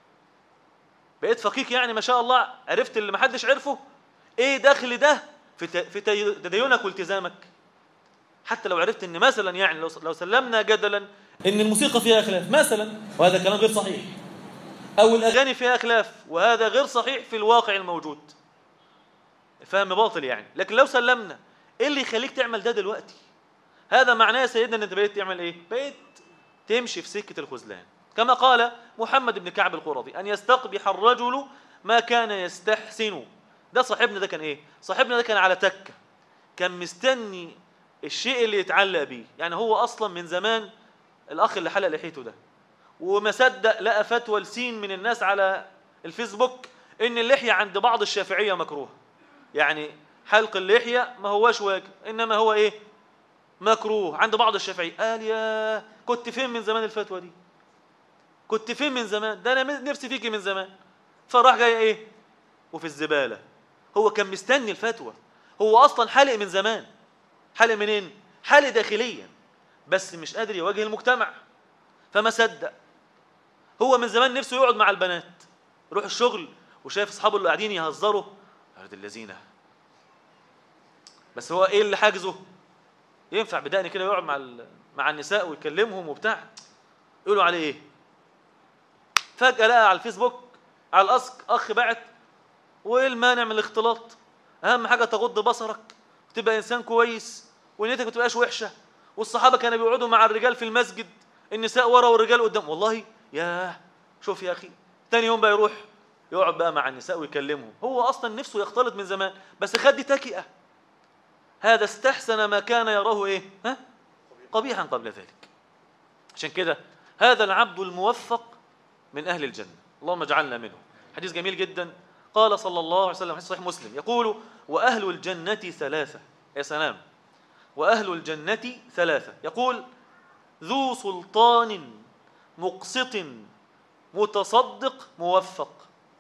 بقيت فقيك يعني ما شاء الله عرفت اللي ما حدش عرفه ايه دخل ده في في تدينك والتزامك حتى لو عرفت ان مثلا يعني لو لو سلمنا جدلا ان الموسيقى فيها خلاف مثلا وهذا كلام غير صحيح او الاغاني فيها خلاف وهذا غير صحيح في الواقع الموجود فهم باطل يعني لكن لو سلمنا ايه اللي يخليك تعمل ده دلوقتي هذا معناه يا سيدنا ان انت بقيت تعمل ايه بقيت تمشي في سكه الخذلان كما قال محمد بن كعب القرظي ان يستقبح الرجل ما كان يستحسن ده صاحبنا ده كان ايه صاحبنا ده كان على تكه كان مستني الشيء اللي يتعلق بيه يعني هو اصلا من زمان الاخ اللي حلق لحيته ده وما صدق لقى فتوى لسين من الناس على الفيسبوك ان اللحيه عند بعض الشافعيه مكروه يعني حلق اللحيه ما هواش واجب انما هو ايه مكروه عند بعض الشافعيه قال يا كنت فين من زمان الفتوى دي كنت فين من زمان ده انا نفسي فيكي من زمان فراح جاي ايه وفي الزباله هو كان مستني الفتوى هو اصلا حالق من زمان حالق منين حالق داخليا بس مش قادر يواجه المجتمع فما صدق هو من زمان نفسه يقعد مع البنات يروح الشغل وشايف اصحابه اللي قاعدين يهزروا ارد الذين بس هو ايه اللي حاجزه ينفع بدقني كده يقعد مع مع النساء ويكلمهم وبتاع يقولوا عليه ايه فجاه لقى على الفيسبوك على الاسك اخ بعت وايه المانع من الاختلاط اهم حاجه تغض بصرك وتبقى انسان كويس ونيتك ما تبقاش وحشه والصحابه كانوا بيقعدوا مع الرجال في المسجد النساء ورا والرجال قدام والله ياه شوف يا اخي تاني يوم بقى يروح يقعد بقى مع النساء ويكلمهم هو اصلا نفسه يختلط من زمان بس خد دي تكئه هذا استحسن ما كان يراه ايه ها قبيحا قبل ذلك عشان كده هذا العبد الموفق من اهل الجنه اللهم اجعلنا منه حديث جميل جدا قال صلى الله عليه وسلم حديث صحيح مسلم يقول واهل الجنه ثلاثه يا سلام واهل الجنه ثلاثه يقول ذو سلطان مقسط متصدق موفق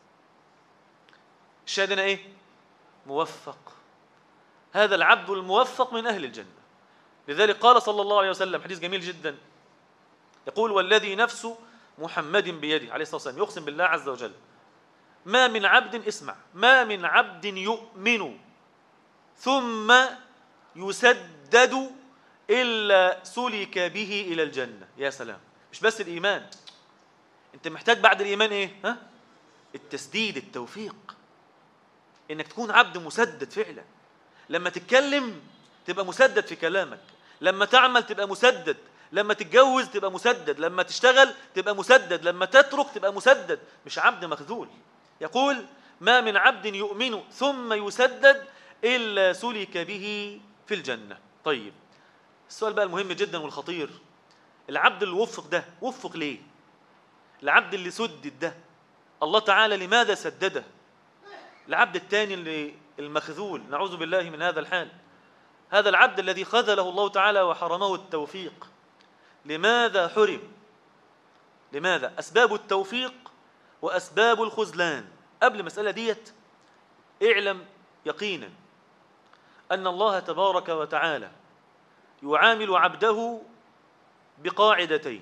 الشاهد ايه موفق هذا العبد الموفق من أهل الجنة لذلك قال صلى الله عليه وسلم حديث جميل جدا يقول والذي نفس محمد بيده عليه الصلاة والسلام يقسم بالله عز وجل ما من عبد اسمع ما من عبد يؤمن ثم يسدد إلا سلك به إلى الجنة يا سلام مش بس الإيمان أنت محتاج بعد الإيمان إيه ها؟ التسديد التوفيق إنك تكون عبد مسدد فعلا لما تتكلم تبقى مسدد في كلامك لما تعمل تبقى مسدد لما تتجوز تبقى مسدد لما تشتغل تبقى مسدد لما تترك تبقى مسدد مش عبد مخذول يقول ما من عبد يؤمن ثم يسدد إلا سلك به في الجنة طيب السؤال بقى المهم جدا والخطير العبد اللي وفق ده وفق ليه العبد اللي سدد ده الله تعالى لماذا سدده العبد الثاني اللي المخذول نعوذ بالله من هذا الحال هذا العبد الذي خذله الله تعالى وحرمه التوفيق لماذا حرم لماذا أسباب التوفيق وأسباب الخذلان قبل المسألة ديت اعلم يقينا أن الله تبارك وتعالى يعامل عبده بقاعدتين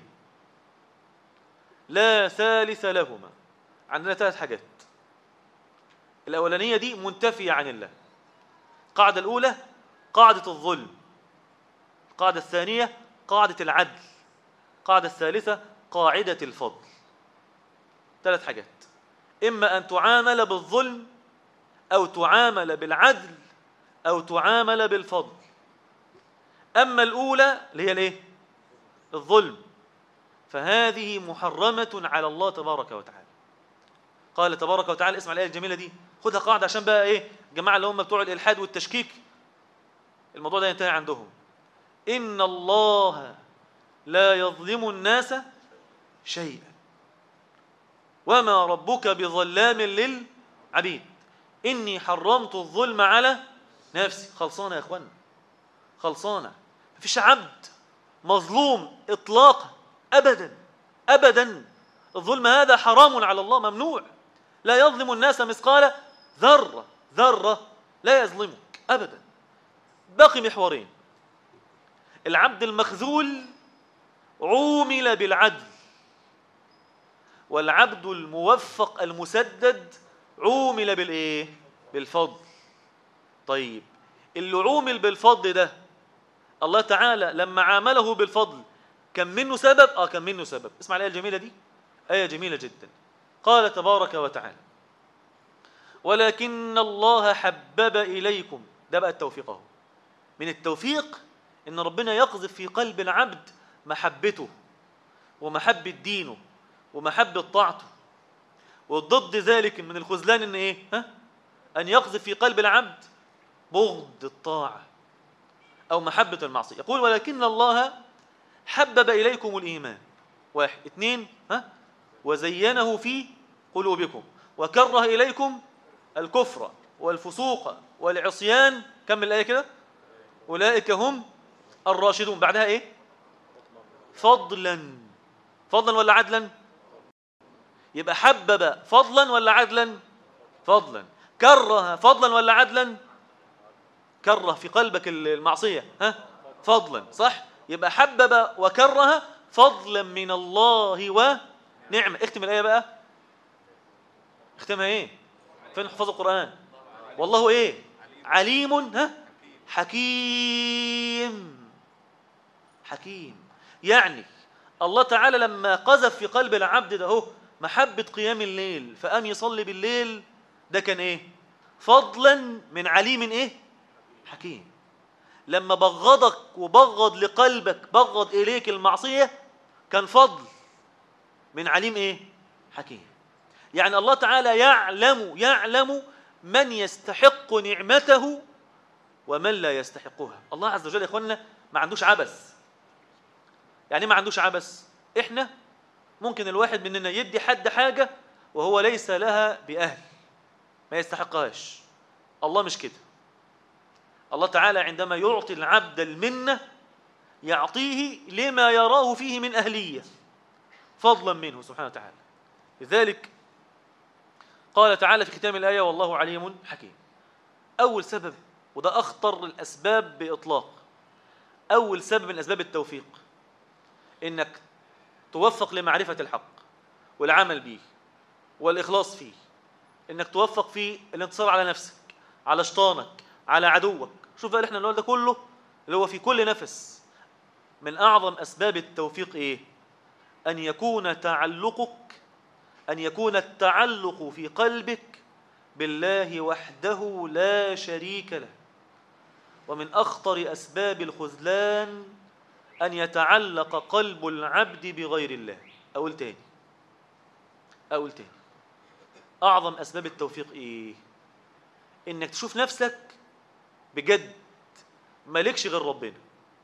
لا ثالث لهما عندنا ثلاث حاجات الأولانية دي منتفية عن الله القاعدة الأولى قاعدة الظلم القاعدة الثانية قاعدة العدل القاعدة الثالثة قاعدة الفضل ثلاث حاجات إما أن تعامل بالظلم أو تعامل بالعدل أو تعامل بالفضل أما الأولى اللي هي الإيه؟ الظلم فهذه محرمة على الله تبارك وتعالى قال تبارك وتعالى اسمع الآية الجميلة دي خدها قاعدة عشان بقى إيه الجماعة اللي هم بتوع الإلحاد والتشكيك الموضوع ده ينتهي عندهم إن الله لا يظلم الناس شيئا وما ربك بظلام للعبيد إني حرمت الظلم على نفسي خلصانة يا أخوانا خلصانة مفيش عبد مظلوم إطلاقا أبدا أبدا الظلم هذا حرام على الله ممنوع لا يظلم الناس مثقال ذرة ذرة لا يظلمك أبدا باقي محورين العبد المخذول عومل بالعدل والعبد الموفق المسدد عومل بالايه بالفضل طيب اللي عومل بالفضل ده الله تعالى لما عامله بالفضل كان منه سبب اه كان منه سبب اسمع الايه الجميله دي ايه جميله جدا قال تبارك وتعالى ولكن الله حبب اليكم ده بقى التوفيق اهو من التوفيق ان ربنا يقذف في قلب العبد محبته ومحبه دينه ومحبه طاعته وضد ذلك من الخذلان ان ايه ها ان يقذف في قلب العبد بغض الطاعه او محبه المعصيه يقول ولكن الله حبب اليكم الايمان واحد اثنين ها وزينه في قلوبكم وكره اليكم الكفر والفسوق والعصيان كمل الايه كده اولئك هم الراشدون بعدها ايه فضلا فضلا ولا عدلا يبقى حبب فضلا ولا عدلا فضلا كره فضلا ولا عدلا كره في قلبك المعصية ها فضلا صح يبقى حبب وكره فضلا من الله ونعمة اختم الآية بقى اختمها ايه فين حفظ القرآن والله ايه عليم ها حكيم حكيم يعني الله تعالى لما قذف في قلب العبد ده هو محبة قيام الليل فقام يصلي بالليل ده كان ايه فضلا من عليم ايه حكيم لما بغضك وبغض لقلبك بغض اليك المعصية كان فضل من عليم ايه حكيم يعني الله تعالى يعلم يعلم من يستحق نعمته ومن لا يستحقها الله عز وجل يا اخوانا ما عندوش عبث يعني ما عندوش عبث احنا ممكن الواحد مننا يدي حد حاجة وهو ليس لها بأهل ما يستحقهاش الله مش كده الله تعالى عندما يعطي العبد المنة يعطيه لما يراه فيه من أهلية فضلا منه سبحانه وتعالى لذلك قال تعالى في ختام الآية والله عليم حكيم أول سبب وده أخطر الأسباب بإطلاق أول سبب من أسباب التوفيق إنك توفق لمعرفة الحق والعمل به والإخلاص فيه إنك توفق في الانتصار على نفسك على شيطانك على عدوك شوف بقى اللي احنا بنقول ده كله اللي هو في كل نفس من أعظم أسباب التوفيق إيه؟ أن يكون تعلقك أن يكون التعلق في قلبك بالله وحده لا شريك له ومن أخطر أسباب الخذلان أن يتعلق قلب العبد بغير الله أقول تاني أقول تاني أعظم أسباب التوفيق إيه؟ إنك تشوف نفسك بجد مالكش غير ربنا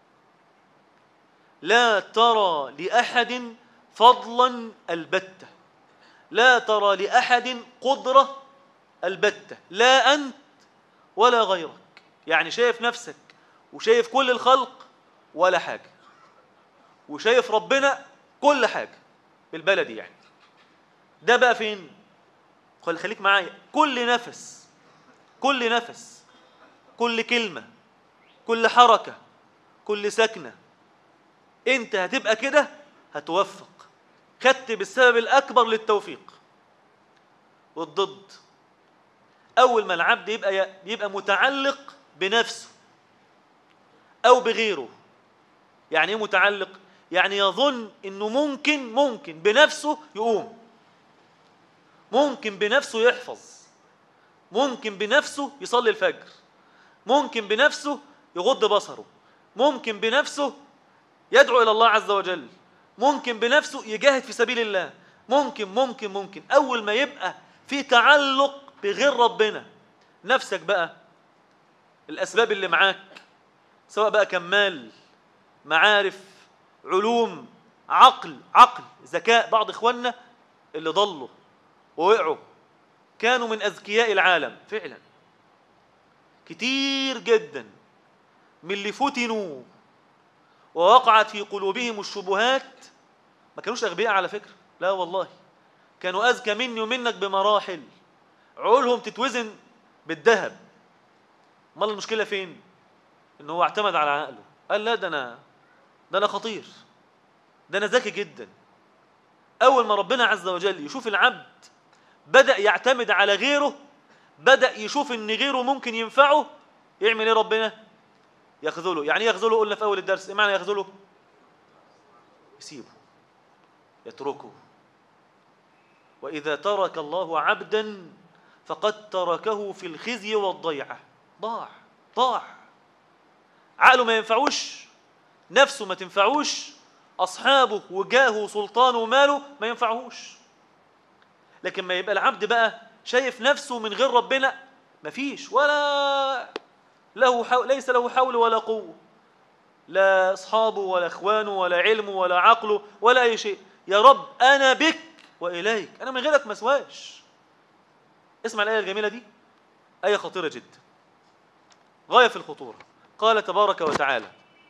لا ترى لأحد فضلا البتة لا ترى لأحد قدرة البتة لا أنت ولا غيرك يعني شايف نفسك وشايف كل الخلق ولا حاجة وشايف ربنا كل حاجة بالبلدي يعني ده بقى فين قال خليك معايا كل نفس كل نفس كل كلمة كل حركة كل سكنة انت هتبقى كده هتوفق خدت بالسبب الأكبر للتوفيق والضد أول ما العبد يبقى يبقى متعلق بنفسه أو بغيره يعني إيه متعلق؟ يعني يظن إنه ممكن ممكن بنفسه يقوم ممكن بنفسه يحفظ ممكن بنفسه يصلي الفجر ممكن بنفسه يغض بصره ممكن بنفسه يدعو إلى الله عز وجل ممكن بنفسه يجاهد في سبيل الله ممكن ممكن ممكن أول ما يبقى في تعلق بغير ربنا نفسك بقى الأسباب اللي معاك سواء بقى كمال معارف علوم عقل عقل ذكاء بعض إخواننا اللي ضلوا ووقعوا كانوا من أذكياء العالم فعلا كتير جدا من اللي فتنوا ووقعت في قلوبهم الشبهات ما كانوش أغبياء على فكرة لا والله كانوا أذكى مني ومنك بمراحل عقولهم تتوزن بالذهب امال المشكلة فين ان هو اعتمد على عقله قال لا ده انا ده انا خطير ده انا ذكي جدا اول ما ربنا عز وجل يشوف العبد بدأ يعتمد على غيره بدأ يشوف ان غيره ممكن ينفعه يعمل ايه ربنا يخذله يعني ايه يخذله قلنا في اول الدرس ايه معنى يخذله يسيبه يتركه وإذا ترك الله عبدا فقد تركه في الخزي والضيعة ضاع ضاع عقله ما ينفعوش نفسه ما تنفعوش أصحابه وجاهه وسلطانه وماله ما ينفعوش لكن ما يبقى العبد بقى شايف نفسه من غير ربنا مفيش ولا له حول ليس له حول ولا قوة لا أصحابه ولا إخوانه ولا علمه ولا عقله ولا أي شيء يا رب أنا بك وإليك أنا من غيرك ما سواش اسمع الآية الجميلة دي آية خطيرة جدا غاية في الخطورة قال تبارك وتعالى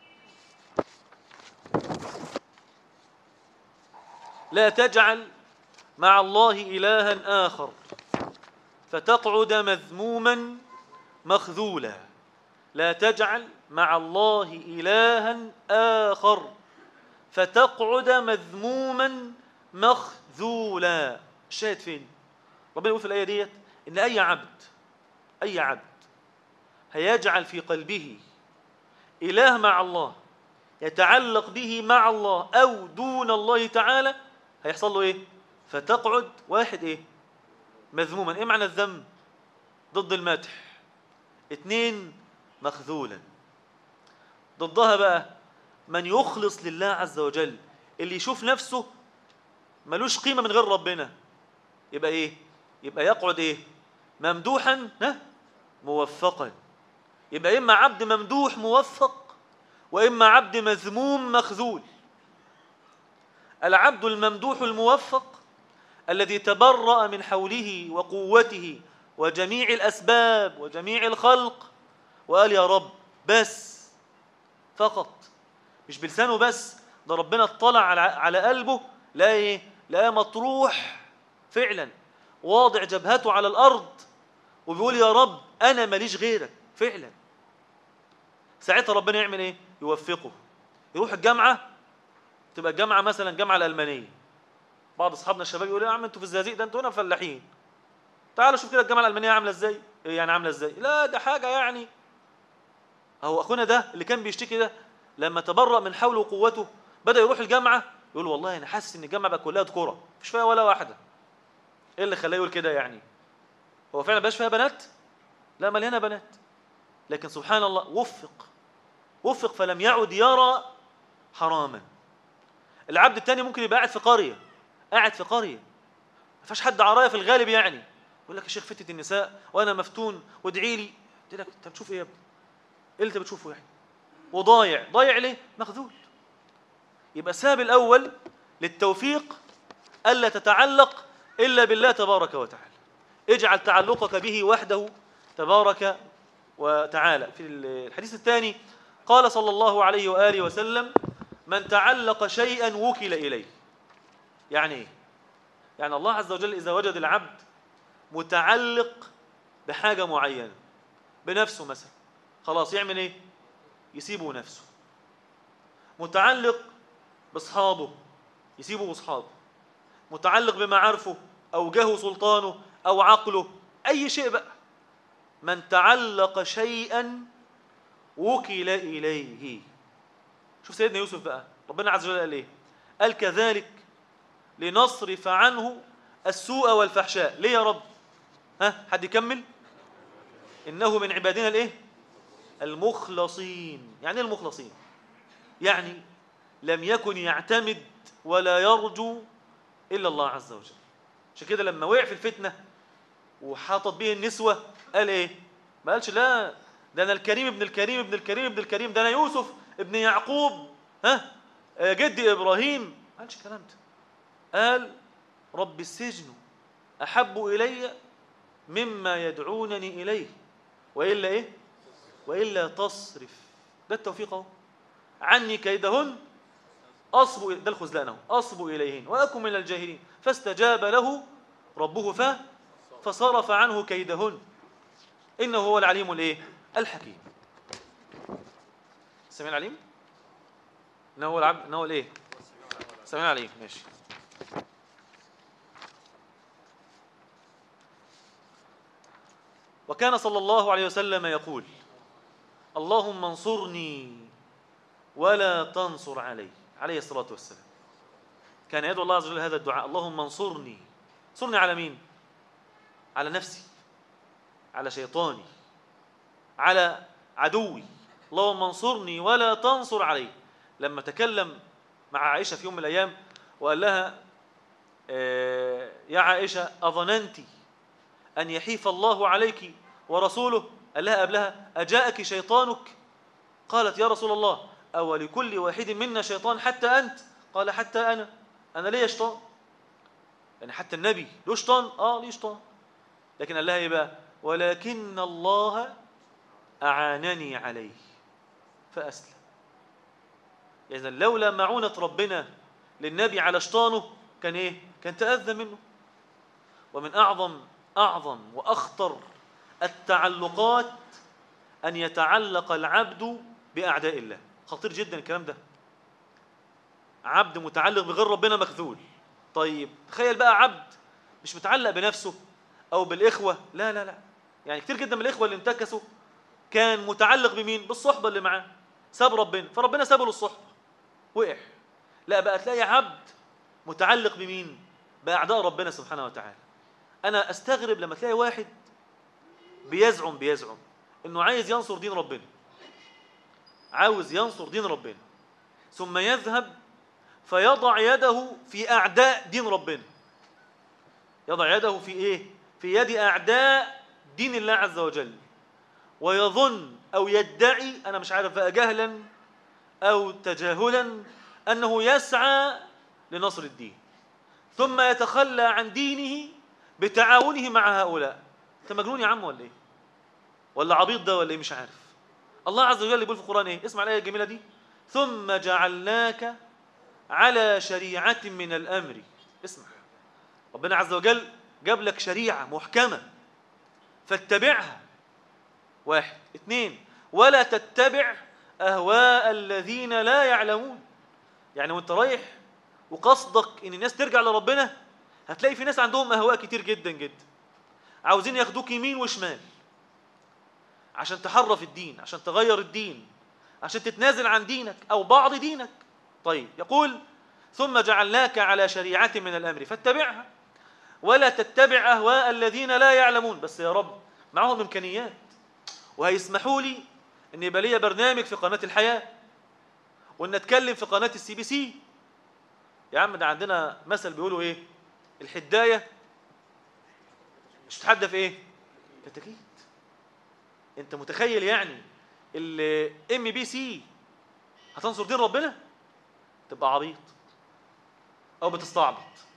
لا تجعل مع الله إلها آخر فتقعد مذموما مخذولا لا تجعل مع الله إلها آخر فتقعد مذموما مخذولا الشاهد فين ربنا يقول في الآية ديت إن أي عبد أي عبد هيجعل في قلبه إله مع الله يتعلق به مع الله أو دون الله تعالى هيحصل له إيه فتقعد واحد إيه مذموما إيه معنى الذم ضد المدح اتنين مخذولا ضدها بقى من يخلص لله عز وجل اللي يشوف نفسه ملوش قيمة من غير ربنا يبقى ايه يبقى يقعد ايه ممدوحا ها موفقا يبقى اما عبد ممدوح موفق واما عبد مذموم مخذول العبد الممدوح الموفق الذي تبرأ من حوله وقوته وجميع الأسباب وجميع الخلق وقال يا رب بس فقط مش بلسانه بس ده ربنا اطلع على على قلبه لا ايه لا مطروح فعلا واضع جبهته على الارض وبيقول يا رب انا ماليش غيرك فعلا ساعتها ربنا يعمل ايه يوفقه يروح الجامعه تبقى الجامعه مثلا الجامعه الالمانيه بعض اصحابنا الشباب يقولوا يا عم انتوا في الزقازيق ده انتوا هنا فلاحين تعالوا شوف كده الجامعه الالمانيه عامله ازاي إيه يعني عامله ازاي لا ده حاجه يعني هو اخونا ده اللي كان بيشتكي ده لما تبرأ من حوله وقوته بدأ يروح الجامعة يقول والله أنا حاسس إن الجامعة بقى كلها كورة مفيش فيها ولا واحدة إيه اللي خلاه يقول كده يعني هو فعلا بقاش فيها بنات لا مليانة بنات لكن سبحان الله وفق وفق فلم يعد يرى حراما العبد الثاني ممكن يبقى قاعد في قرية قاعد في قرية ما فيهاش حد عرايا في الغالب يعني يقول لك يا شيخ فتة النساء وأنا مفتون وادعي لي قلت لك أنت بتشوف إيه يا ابني؟ إيه اللي أنت بتشوفه يعني؟ وضايع ضايع ليه مخذول يبقى السبب الأول للتوفيق ألا تتعلق إلا بالله تبارك وتعالى اجعل تعلقك به وحده تبارك وتعالى في الحديث الثاني قال صلى الله عليه وآله وسلم من تعلق شيئا وكل إليه يعني إيه؟ يعني الله عز وجل إذا وجد العبد متعلق بحاجة معينة بنفسه مثلا خلاص يعمل إيه يسيبه نفسه متعلق باصحابه يسيبه باصحابه متعلق بمعارفه او جهه سلطانه او عقله اي شيء بقى من تعلق شيئا وكل اليه شوف سيدنا يوسف بقى ربنا عز وجل قال ايه قال كذلك لنصرف عنه السوء والفحشاء ليه يا رب ها حد يكمل انه من عبادنا الايه المخلصين يعني ايه المخلصين يعني لم يكن يعتمد ولا يرجو الا الله عز وجل عشان كده لما وقع في الفتنه وحاطط به النسوه قال ايه ما قالش لا ده انا الكريم ابن الكريم ابن الكريم ابن الكريم ده انا يوسف ابن يعقوب ها جدي ابراهيم ما قالش الكلام ده قال رب السجن احب الي مما يدعونني اليه والا ايه والا تصرف ده التوفيق اهو عني كيدهن اصب ده الخذلان اهو اصب اليهن واكن من الجاهلين فاستجاب له ربه ف فصرف عنه كيدهن انه هو العليم الايه الحكيم سميع العليم انه هو العبد انه هو الايه سميع العليم ماشي وكان صلى الله عليه وسلم يقول اللهم انصرني ولا تنصر علي عليه الصلاة والسلام كان يدعو الله عز وجل هذا الدعاء اللهم انصرني انصرني على مين على نفسي على شيطاني على عدوي اللهم انصرني ولا تنصر علي لما تكلم مع عائشة في يوم من الأيام وقال لها آه، يا عائشة أظننت أن يحيف الله عليك ورسوله قال لها قبلها أجاءك شيطانك قالت يا رسول الله أو لكل واحد منا شيطان حتى أنت قال حتى أنا أنا ليه شيطان يعني حتى النبي له شيطان آه ليه شيطان لكن قال لها إيه بقى ولكن الله أعانني عليه فأسلم يعني لولا معونة ربنا للنبي على شيطانه كان إيه كان تأذى منه ومن أعظم أعظم وأخطر التعلقات أن يتعلق العبد بأعداء الله خطير جدا الكلام ده عبد متعلق بغير ربنا مخذول طيب تخيل بقى عبد مش متعلق بنفسه أو بالإخوة لا لا لا يعني كتير جدا من الإخوة اللي انتكسوا كان متعلق بمين بالصحبة اللي معاه ساب ربنا فربنا سابه للصحبة وقع لا بقى تلاقي عبد متعلق بمين بأعداء ربنا سبحانه وتعالى أنا أستغرب لما تلاقي واحد بيزعم بيزعم إنه عايز ينصر دين ربنا عاوز ينصر دين ربنا ثم يذهب فيضع يده في أعداء دين ربنا يضع يده في إيه؟ في يد أعداء دين الله عز وجل ويظن أو يدعي أنا مش عارف بقى جهلا أو تجاهلا أنه يسعى لنصر الدين ثم يتخلى عن دينه بتعاونه مع هؤلاء انت مجنون يا عم ولا ايه ولا عبيط ده ولا ايه مش عارف الله عز وجل يقول في القرآن ايه اسمع الآية الجميلة دي ثم جعلناك على شريعة من الأمر اسمع ربنا عز وجل جاب لك شريعة محكمة فاتبعها واحد اثنين ولا تتبع أهواء الذين لا يعلمون يعني وانت رايح وقصدك ان الناس ترجع لربنا هتلاقي في ناس عندهم أهواء كتير جدا جدا عاوزين ياخدوك يمين وشمال عشان تحرف الدين عشان تغير الدين عشان تتنازل عن دينك أو بعض دينك طيب يقول ثم جعلناك على شريعة من الأمر فاتبعها ولا تتبع أهواء الذين لا يعلمون بس يا رب معهم إمكانيات وهيسمحوا لي أن يبقى لي برنامج في قناة الحياة وأن أتكلم في قناة السي بي سي يا عم ده عندنا مثل بيقولوا إيه الحداية مش تتحدى في إيه في التكييف انت متخيل يعني الام بي سي هتنصر دين ربنا تبقى عبيط او بتستعبط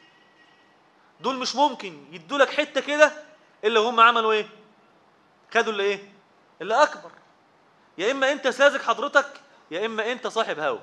دول مش ممكن يدوا لك حته كده الا هم عملوا ايه خدوا اللي ايه اللي اكبر يا اما انت ساذج حضرتك يا اما انت صاحب هوى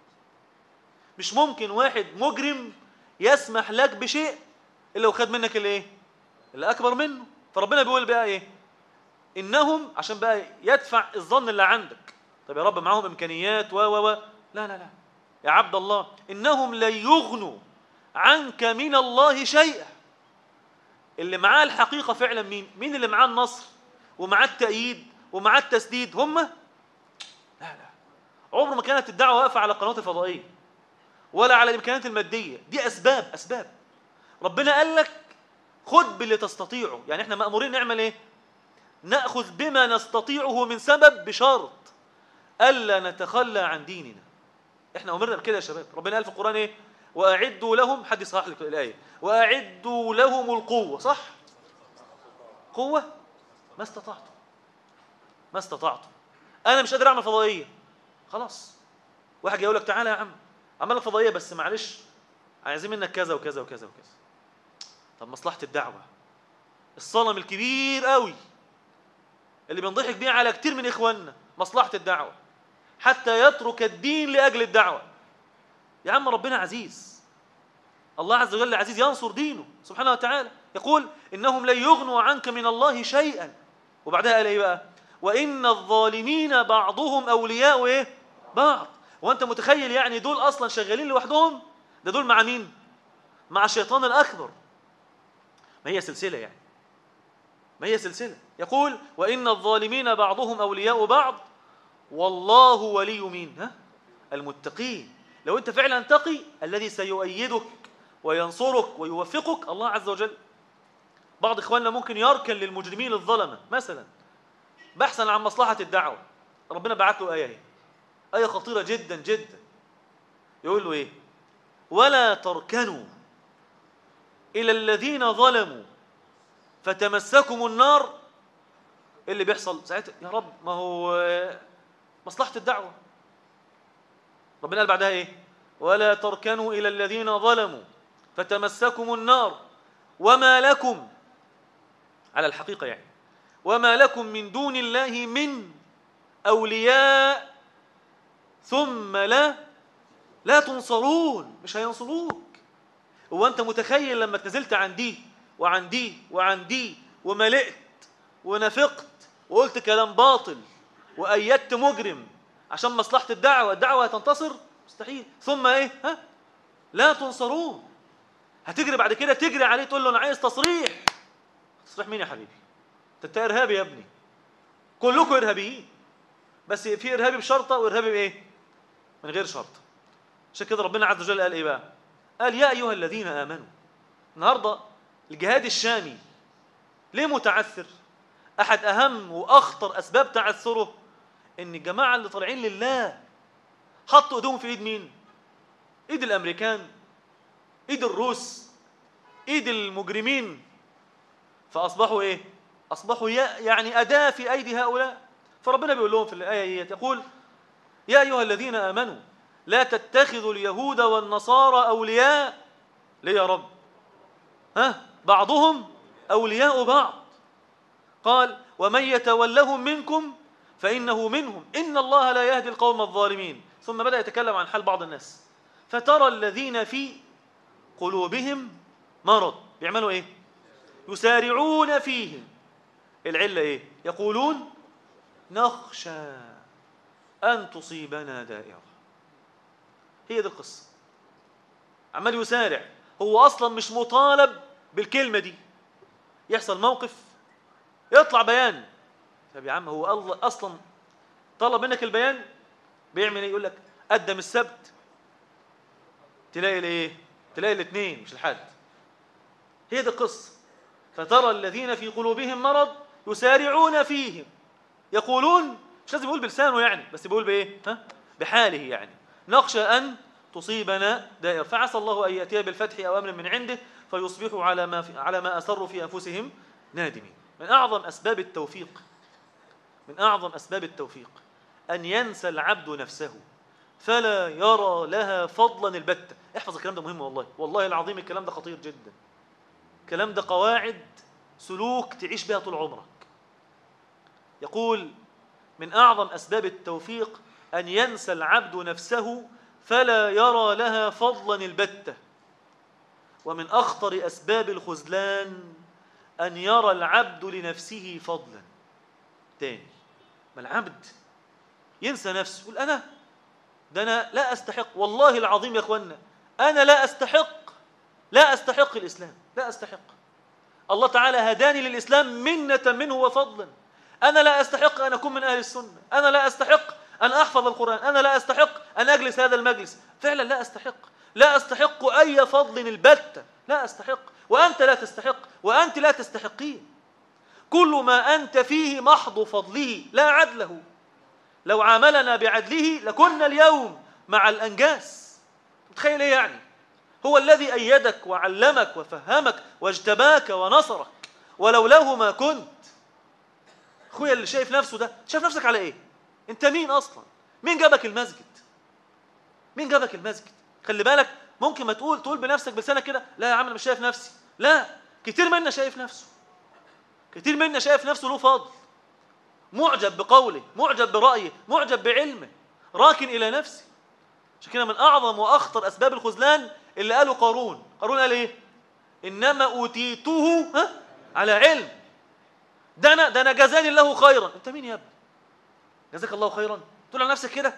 مش ممكن واحد مجرم يسمح لك بشيء الا وخد منك اللي ايه اللي اكبر منه فربنا بيقول بقى ايه انهم عشان بقى يدفع الظن اللي عندك طب يا رب معاهم امكانيات و و و لا لا لا يا عبد الله انهم لن يغنوا عنك من الله شيئا اللي معاه الحقيقه فعلا مين مين اللي معاه النصر ومعاه التأييد ومعاه التسديد هم لا لا عمر ما كانت الدعوه واقفه على القنوات الفضائيه ولا على الامكانيات الماديه دي اسباب اسباب ربنا قال لك خد باللي تستطيعه يعني احنا مامورين نعمل ايه نأخذ بما نستطيعه من سبب بشرط ألا نتخلى عن ديننا احنا أمرنا بكده يا شباب ربنا قال في القرآن ايه وأعدوا لهم حد يصحح لك الآية وأعدوا لهم القوة صح قوة ما استطعتم ما استطعتم أنا مش قادر أعمل فضائية خلاص واحد يقول لك تعالى يا عم أعمل لك فضائية بس معلش عايزين منك كذا وكذا وكذا وكذا طب مصلحة الدعوة الصنم الكبير قوي اللي بنضحك بيه على كتير من إخواننا مصلحة الدعوة حتى يترك الدين لأجل الدعوة يا عم ربنا عزيز الله عز وجل عزيز ينصر دينه سبحانه وتعالى يقول إنهم لن يغنوا عنك من الله شيئا وبعدها قال إيه بقى وإن الظالمين بعضهم أولياء إيه بعض وأنت متخيل يعني دول أصلا شغالين لوحدهم ده دول مع مين مع الشيطان الأكبر ما هي سلسلة يعني ما هي سلسلة يقول وإن الظالمين بعضهم أولياء بعض والله ولي مين ها؟ المتقين لو أنت فعلا تقي الذي سيؤيدك وينصرك ويوفقك الله عز وجل بعض إخواننا ممكن يركن للمجرمين الظلمة مثلا بحثا عن مصلحة الدعوة ربنا بعت له آية هي آية خطيرة جدا جدا يقول له إيه ولا تركنوا إلى الذين ظلموا فتمسكم النار إيه اللي بيحصل ساعتها يا رب ما هو مصلحة الدعوة ربنا قال بعدها إيه ولا تركنوا إلى الذين ظلموا فتمسكم النار وما لكم على الحقيقة يعني وما لكم من دون الله من أولياء ثم لا لا تنصرون مش هينصروك هو أنت متخيل لما نزلت عن دي وعن دي وعن دي وملئت ونفقت وقلت كلام باطل وأيدت مجرم عشان مصلحة الدعوة الدعوة هتنتصر مستحيل ثم ايه ها لا تنصرون هتجري بعد كده تجري عليه تقول له انا عايز تصريح تصريح مين يا حبيبي انت ارهابي يا ابني كلكم ارهابيين بس في ارهابي بشرطه وارهابي بايه من غير شرطه عشان كده ربنا عز وجل قال ايه بقى قال يا ايها الذين امنوا النهارده الجهاد الشامي ليه متعثر احد اهم واخطر اسباب تعثره ان الجماعه اللي طالعين لله حطوا ايديهم في ايد مين ايد الامريكان ايد الروس ايد المجرمين فاصبحوا ايه اصبحوا يعني اداه في ايدي هؤلاء فربنا بيقول لهم في الايه يقول يا ايها الذين امنوا لا تتخذوا اليهود والنصارى اولياء ليه يا رب ها بعضهم اولياء بعض قال ومن يتولهم منكم فانه منهم ان الله لا يهدي القوم الظالمين ثم بدا يتكلم عن حال بعض الناس فترى الذين في قلوبهم مرض بيعملوا ايه يسارعون فيهم العله ايه يقولون نخشى ان تصيبنا دائره هي دي القصه عمال يسارع هو اصلا مش مطالب بالكلمه دي يحصل موقف يطلع بيان طب يا عم هو الله اصلا طلب منك البيان بيعمل ايه يقول لك قدم السبت تلاقي الايه تلاقي الاثنين مش الحد هي دي القصه فترى الذين في قلوبهم مرض يسارعون فيهم يقولون مش لازم يقول بلسانه يعني بس بيقول بايه ها بحاله يعني نخشى ان تصيبنا دائر فعسى الله ان ياتي بالفتح او امر من عنده فيصبحوا على ما في على ما اسروا في انفسهم نادمين من اعظم اسباب التوفيق من اعظم اسباب التوفيق ان ينسى العبد نفسه فلا يرى لها فضلا البتة احفظ الكلام ده مهم والله والله العظيم الكلام ده خطير جدا الكلام ده قواعد سلوك تعيش بها طول عمرك يقول من أعظم أسباب التوفيق أن ينسى العبد نفسه فلا يرى لها فضلا البتة ومن أخطر أسباب الخذلان أن يرى العبد لنفسه فضلا تاني ما العبد ينسى نفسه يقول أنا ده أنا لا أستحق والله العظيم يا أخوانا أنا لا أستحق لا أستحق الإسلام لا أستحق الله تعالى هداني للإسلام منة منه وفضلا أنا لا أستحق أن أكون من أهل السنة أنا لا أستحق أن أحفظ القرآن أنا لا أستحق أن أجلس هذا المجلس فعلا لا أستحق لا أستحق أي فضل البتة لا أستحق وأنت لا تستحق وأنت لا تستحقين كل ما أنت فيه محض فضله لا عدله لو عاملنا بعدله لكنا اليوم مع الأنجاس تخيل إيه يعني هو الذي أيدك وعلمك وفهمك واجتباك ونصرك ولولاه ما كنت أخويا اللي شايف نفسه ده شايف نفسك على إيه أنت مين أصلا مين جابك المسجد مين جابك المسجد خلي بالك ممكن ما تقول تقول بنفسك بلسانك كده لا يا عم انا مش شايف نفسي لا كتير منا شايف نفسه كتير منا شايف نفسه له فضل معجب بقوله معجب برأيه معجب بعلمه راكن إلى نفسه عشان كده من أعظم وأخطر أسباب الخذلان اللي قاله قارون قارون قال إيه إنما أوتيته ها على علم ده أنا ده أنا جزاني الله خيرا أنت مين يا ابني جزاك الله خيرا تقول على نفسك كده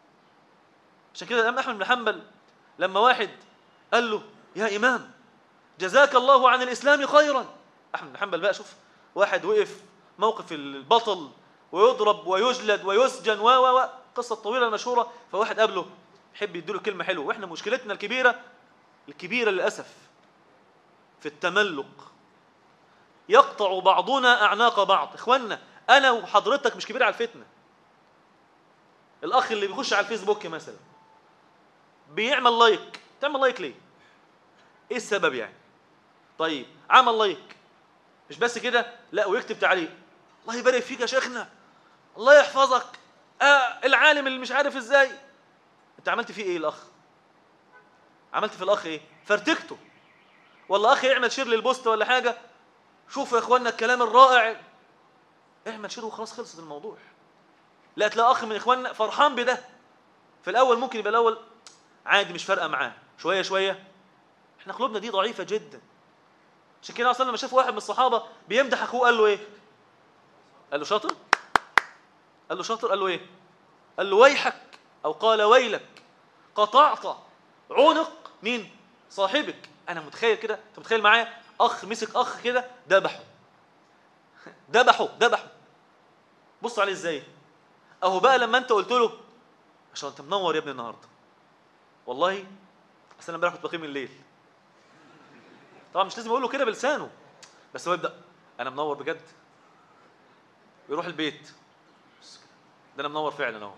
عشان كده الإمام أحمد بن حنبل لما واحد قال له يا إمام جزاك الله عن الإسلام خيرا أحمد بن حنبل بقى شوف واحد وقف موقف البطل ويضرب ويجلد ويسجن و و و قصة طويلة المشهورة فواحد قابله يحب يديله كلمه حلوه واحنا مشكلتنا الكبيره الكبيره للاسف في التملق يقطع بعضنا اعناق بعض اخوانا انا وحضرتك مش كبير على الفتنه الاخ اللي بيخش على الفيسبوك مثلا بيعمل لايك تعمل لايك ليه ايه السبب يعني طيب عمل لايك مش بس كده لا ويكتب تعليق الله يبارك فيك يا شيخنا الله يحفظك آه العالم اللي مش عارف ازاي انت عملت فيه ايه الاخ عملت في الاخ ايه فرتكته والله اخي يعمل شير للبوست ولا حاجه شوفوا يا اخوانا الكلام الرائع اعمل شير وخلاص خلصت الموضوع لا تلاقي اخ من اخواننا فرحان بده في الاول ممكن يبقى الاول عادي مش فارقه معاه شويه شويه احنا قلوبنا دي ضعيفه جدا عشان كده اصلا لما شاف واحد من الصحابه بيمدح اخوه قال له ايه قال له شاطر قال له شاطر قال له ايه قال له ويحك او قال ويلك قطعت عنق مين صاحبك انا متخيل كده انت متخيل معايا اخ مسك اخ كده ذبحه ذبحه ذبحه بص عليه ازاي اهو بقى لما انت قلت له عشان انت منور يا ابني النهارده والله اصل انا امبارح كنت بقيم الليل طبعا مش لازم اقول له كده بلسانه بس هو يبدا انا منور بجد ويروح البيت ده انا منور فعلا اهو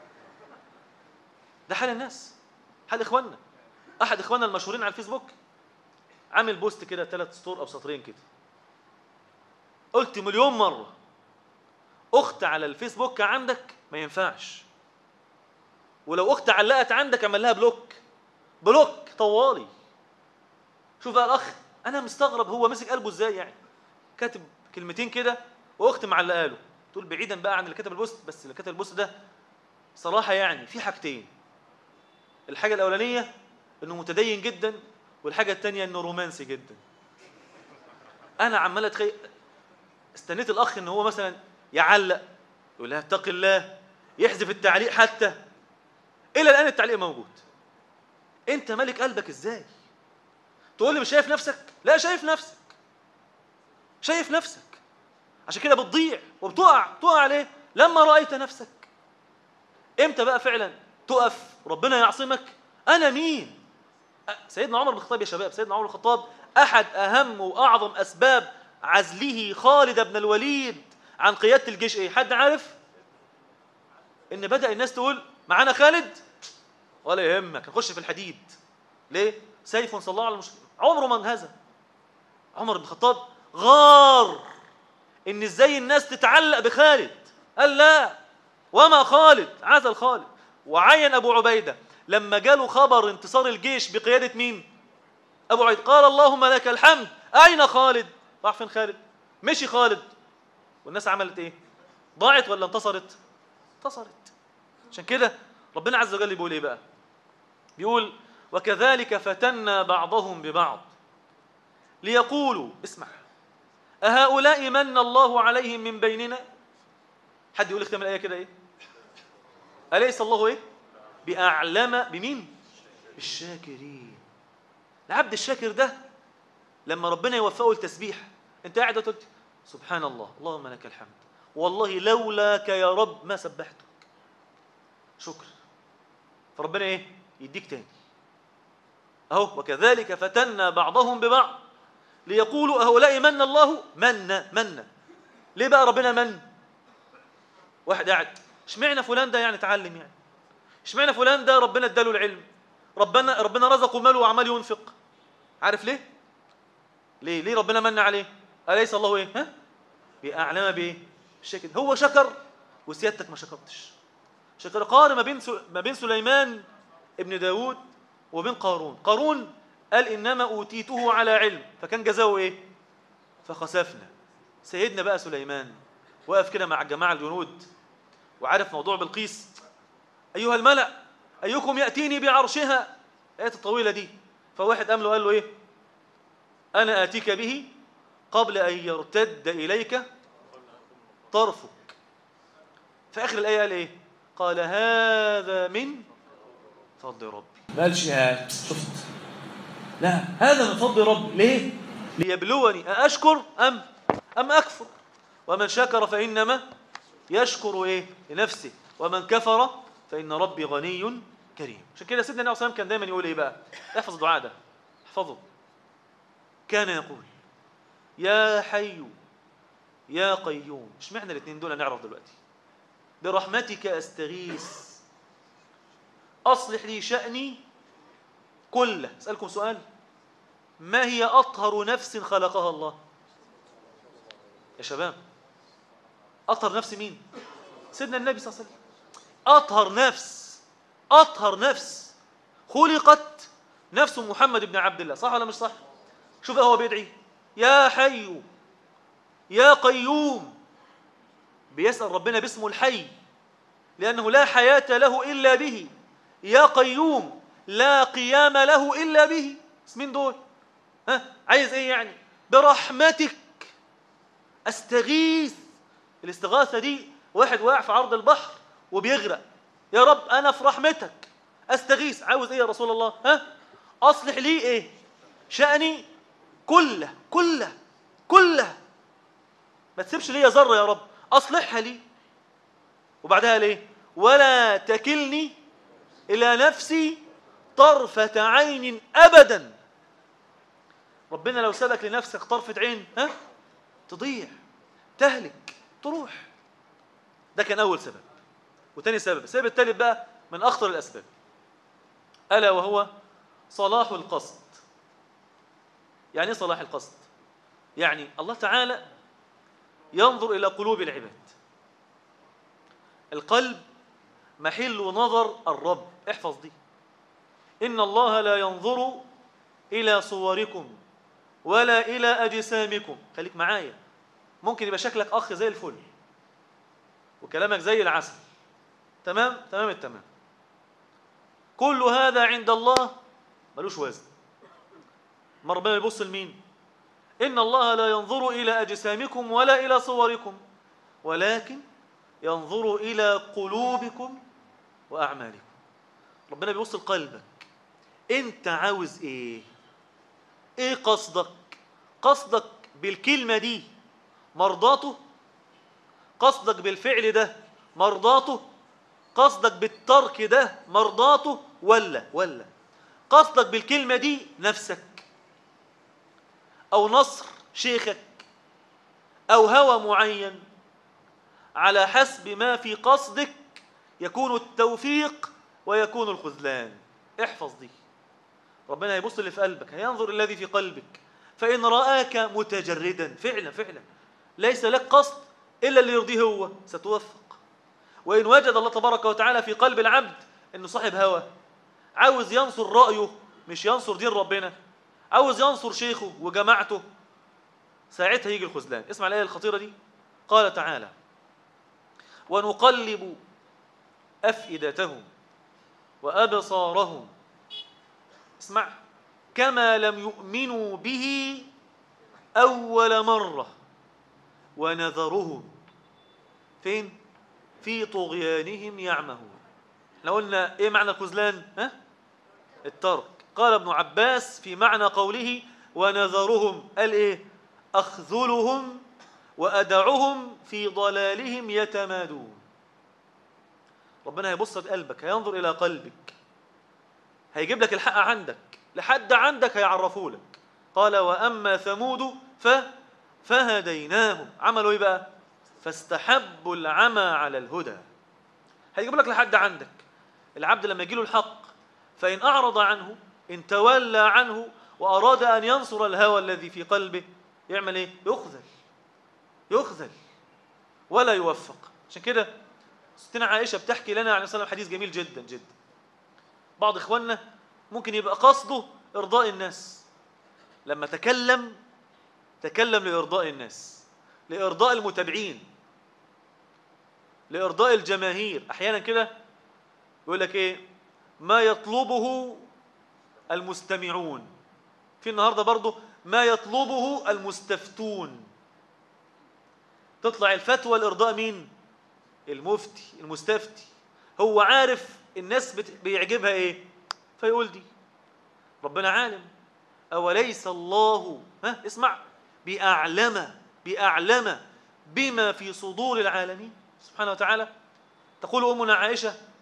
ده حال الناس حال اخواننا احد اخواننا المشهورين على الفيسبوك عامل بوست كده ثلاث سطور او سطرين كده قلت مليون مره اخت على الفيسبوك عندك ما ينفعش ولو اخت علقت عندك اعمل لها بلوك بلوك طوالي شوف بقى الاخ انا مستغرب هو مسك قلبه ازاي يعني كاتب كلمتين كده واخت معلقه له تقول بعيدا بقى عن اللي كتب البوست بس اللي كتب البوست ده صراحه يعني في حاجتين الحاجه الاولانيه انه متدين جدا والحاجه الثانيه انه رومانسي جدا انا عمال اتخيل استنيت الاخ ان هو مثلا يعلق يقول لها اتق الله يحذف التعليق حتى الى الان التعليق موجود انت مالك قلبك ازاي تقول لي مش شايف نفسك لا شايف نفسك شايف نفسك عشان كده بتضيع وبتقع تقع ليه لما رايت نفسك امتى بقى فعلا تقف ربنا يعصمك انا مين سيدنا عمر بن الخطاب يا شباب سيدنا عمر بن الخطاب احد اهم واعظم اسباب عزله خالد بن الوليد عن قياده الجيش ايه حد عارف ان بدا الناس تقول معانا خالد ولا يهمك نخش في الحديد ليه سيف صلى الله على المشركين عمره ما انهزم عمر بن الخطاب غار ان ازاي الناس تتعلق بخالد قال لا وما خالد عزل خالد وعين ابو عبيده لما جاله خبر انتصار الجيش بقياده مين ابو عبيده قال اللهم لك الحمد اين خالد راح فين خالد مشي خالد والناس عملت ايه ضاعت ولا انتصرت انتصرت عشان كده ربنا عز وجل بيقول ايه بقى بيقول وكذلك فتنا بعضهم ببعض ليقولوا اسمع أهؤلاء من الله عليهم من بيننا حد يقول اختم الآية كده إيه أليس الله إيه بأعلم بمين بالشاكرين العبد الشاكر ده لما ربنا يوفقه التسبيح انت قاعد وتقول سبحان الله اللهم لك الحمد والله لولاك يا رب ما سبحتك شكر فربنا ايه يديك تاني اهو وكذلك فتنا بعضهم ببعض ليقولوا هؤلاء من الله من من ليه بقى ربنا من واحد قاعد اشمعنى فلان ده يعني اتعلم يعني اشمعنى فلان ده ربنا اداله العلم ربنا ربنا رزقه ماله وعمال ينفق عارف ليه ليه ليه ربنا من عليه اليس الله ايه ها باعلم بايه الشكر هو شكر وسيادتك ما شكرتش شكر قارن ما بين ما بين سليمان ابن داود وبين قارون قارون قال إنما أوتيته على علم فكان جزاؤه إيه فخسفنا سيدنا بقى سليمان وقف كده مع الجماعة الجنود وعارف موضوع بلقيس أيها الملأ أيكم يأتيني بعرشها الآية الطويلة دي فواحد قام له قال له إيه أنا آتيك به قبل أن يرتد إليك طرفك في آخر الآية قال إيه قال هذا من فضل ربي ما قالش شفت لا هذا من فضل ربي ليه ليبلوني أأشكر أم أم أكفر ومن شكر فإنما يشكر إيه لنفسه ومن كفر فإن ربي غني كريم عشان كده سيدنا النبي صلى الله عليه وسلم كان دايما يقول ايه بقى احفظ الدعاء ده احفظه كان يقول يا حي يا قيوم اشمعنى الاثنين دول نعرف دلوقتي برحمتك استغيث اصلح لي شأني كله اسالكم سؤال ما هي اطهر نفس خلقها الله يا شباب اطهر نفس مين سيدنا النبي صلى الله عليه وسلم اطهر نفس اطهر نفس خلقت نفس محمد بن عبد الله صح ولا مش صح شوف هو بيدعي يا حي يا قيوم بيسأل ربنا باسمه الحي لأنه لا حياة له إلا به يا قيوم لا قيام له إلا به اسمين دول ها عايز ايه يعني برحمتك استغيث الاستغاثة دي واحد واقع في عرض البحر وبيغرق يا رب أنا في رحمتك أستغيث عاوز إيه يا رسول الله ها أصلح لي إيه شأني كله كله كله ما تسيبش لي ذرة يا رب أصلحها لي وبعدها ليه ولا تكلني إلى نفسي طرفة عين أبدا ربنا لو سبك لنفسك طرفة عين ها تضيع تهلك تروح ده كان أول سبب وتاني سبب السبب الثالث بقى من أخطر الأسباب ألا وهو صلاح القصد يعني ايه صلاح القصد يعني الله تعالى ينظر إلى قلوب العباد القلب محل نظر الرب احفظ دي إن الله لا ينظر إلى صوركم ولا إلى أجسامكم خليك معايا ممكن يبقى شكلك أخ زي الفل وكلامك زي العسل تمام تمام التمام كل هذا عند الله ملوش وزن ما ربنا يبص لمين إن الله لا ينظر إلى أجسامكم ولا إلى صوركم ولكن ينظر إلى قلوبكم وأعمالكم ربنا بيبص لقلبك أنت عاوز إيه إيه قصدك قصدك بالكلمة دي مرضاته قصدك بالفعل ده مرضاته قصدك بالترك ده مرضاته ولا ولا قصدك بالكلمة دي نفسك أو نصر شيخك أو هوى معين على حسب ما في قصدك يكون التوفيق ويكون الخذلان احفظ دي ربنا هيبص اللي في قلبك هينظر الذي في قلبك فإن رآك متجردا فعلا فعلا ليس لك قصد إلا اللي يرضيه هو ستوفق وإن وجد الله تبارك وتعالى في قلب العبد إنه صاحب هوى عاوز ينصر رأيه مش ينصر دين ربنا عاوز ينصر شيخه وجماعته ساعتها يجي الخذلان اسمع الآية الخطيرة دي قال تعالى ونقلب أفئدتهم وأبصارهم اسمع كما لم يؤمنوا به أول مرة ونذرهم فين في طغيانهم يعمهون احنا قلنا ايه معنى الخذلان ها الترك قال ابن عباس في معنى قوله ونذرهم قال ايه اخذلهم وادعهم في ضلالهم يتمادون ربنا هيبص لقلبك هينظر الى قلبك هيجيب لك الحق عندك لحد عندك هيعرفوا لك قال واما ثمود ف فهديناهم عملوا ايه بقى فاستحبوا العمى على الهدى هيجيب لك لحد عندك العبد لما يجيله الحق فإن أعرض عنه إن تولى عنه وأراد أن ينصر الهوى الذي في قلبه يعمل إيه؟ يخذل يخذل ولا يوفق عشان كده ستنا عائشة بتحكي لنا عن وسلم حديث جميل جدا جدا بعض إخواننا ممكن يبقى قصده إرضاء الناس لما تكلم تكلم لإرضاء الناس لإرضاء المتابعين لإرضاء الجماهير أحيانا كده يقول لك إيه ما يطلبه المستمعون في النهاردة برضه ما يطلبه المستفتون تطلع الفتوى لإرضاء مين المفتي المستفتي هو عارف الناس بيعجبها إيه فيقول دي ربنا عالم أوليس الله ها اسمع بأعلم بأعلم بما في صدور العالمين سبحانه وتعالى تقول أمنا عائشة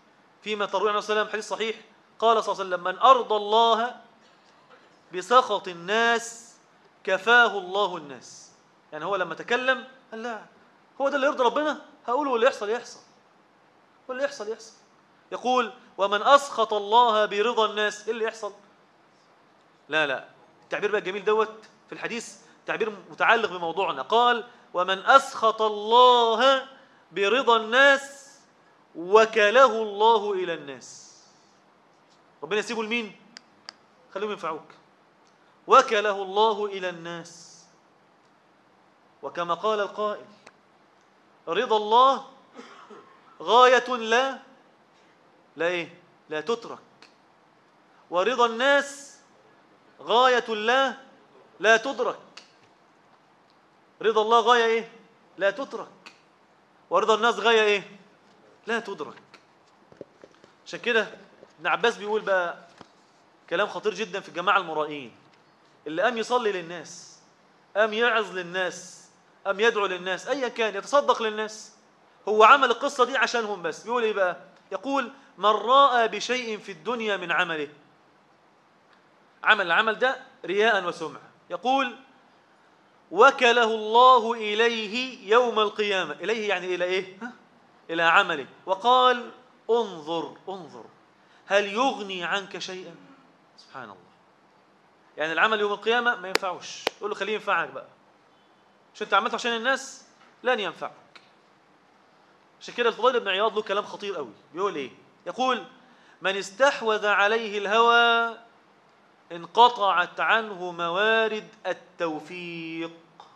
فيما تروي عنه السلام حديث صحيح قال صلى الله عليه وسلم من أرضى الله بسخط الناس كفاه الله الناس يعني هو لما تكلم قال لا هو ده اللي يرضي ربنا هقوله واللي يحصل يحصل واللي يحصل يحصل يقول ومن أسخط الله برضا الناس إيه اللي يحصل لا لا التعبير بقى الجميل دوت في الحديث تعبير متعلق بموضوعنا قال ومن أسخط الله برضا الناس وكله الله إلى الناس ربنا يسيبه لمين خليهم ينفعوك وكله الله إلى الناس وكما قال القائل رضا الله غاية لا لا إيه لا تترك ورضا الناس غاية لا لا تدرك رضا الله غاية إيه لا تترك ورضا الناس غاية إيه لا تدرك عشان كده ابن عباس بيقول بقى كلام خطير جدا في الجماعة المرائين اللي قام يصلي للناس قام يعظ للناس قام يدعو للناس أيا كان يتصدق للناس هو عمل القصة دي عشانهم بس بيقول إيه بقى يقول من رأى بشيء في الدنيا من عمله عمل العمل ده رياء وسمعة يقول وكله الله إليه يوم القيامة إليه يعني إلى إيه ها؟ إلى عمله وقال انظر انظر هل يغني عنك شيئا سبحان الله يعني العمل يوم القيامة ما ينفعوش يقول له خليه ينفعك بقى مش انت عملته عشان الناس لن ينفعك عشان كده الفضيل بن عياض له كلام خطير قوي بيقول ايه يقول من استحوذ عليه الهوى انقطعت عنه موارد التوفيق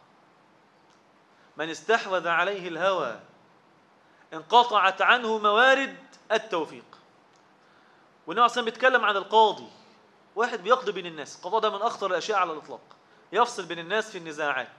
من استحوذ عليه الهوى انقطعت عنه موارد التوفيق والنبي عليه بيتكلم عن القاضي واحد بيقضي بين الناس القضاء ده من اخطر الاشياء على الاطلاق يفصل بين الناس في النزاعات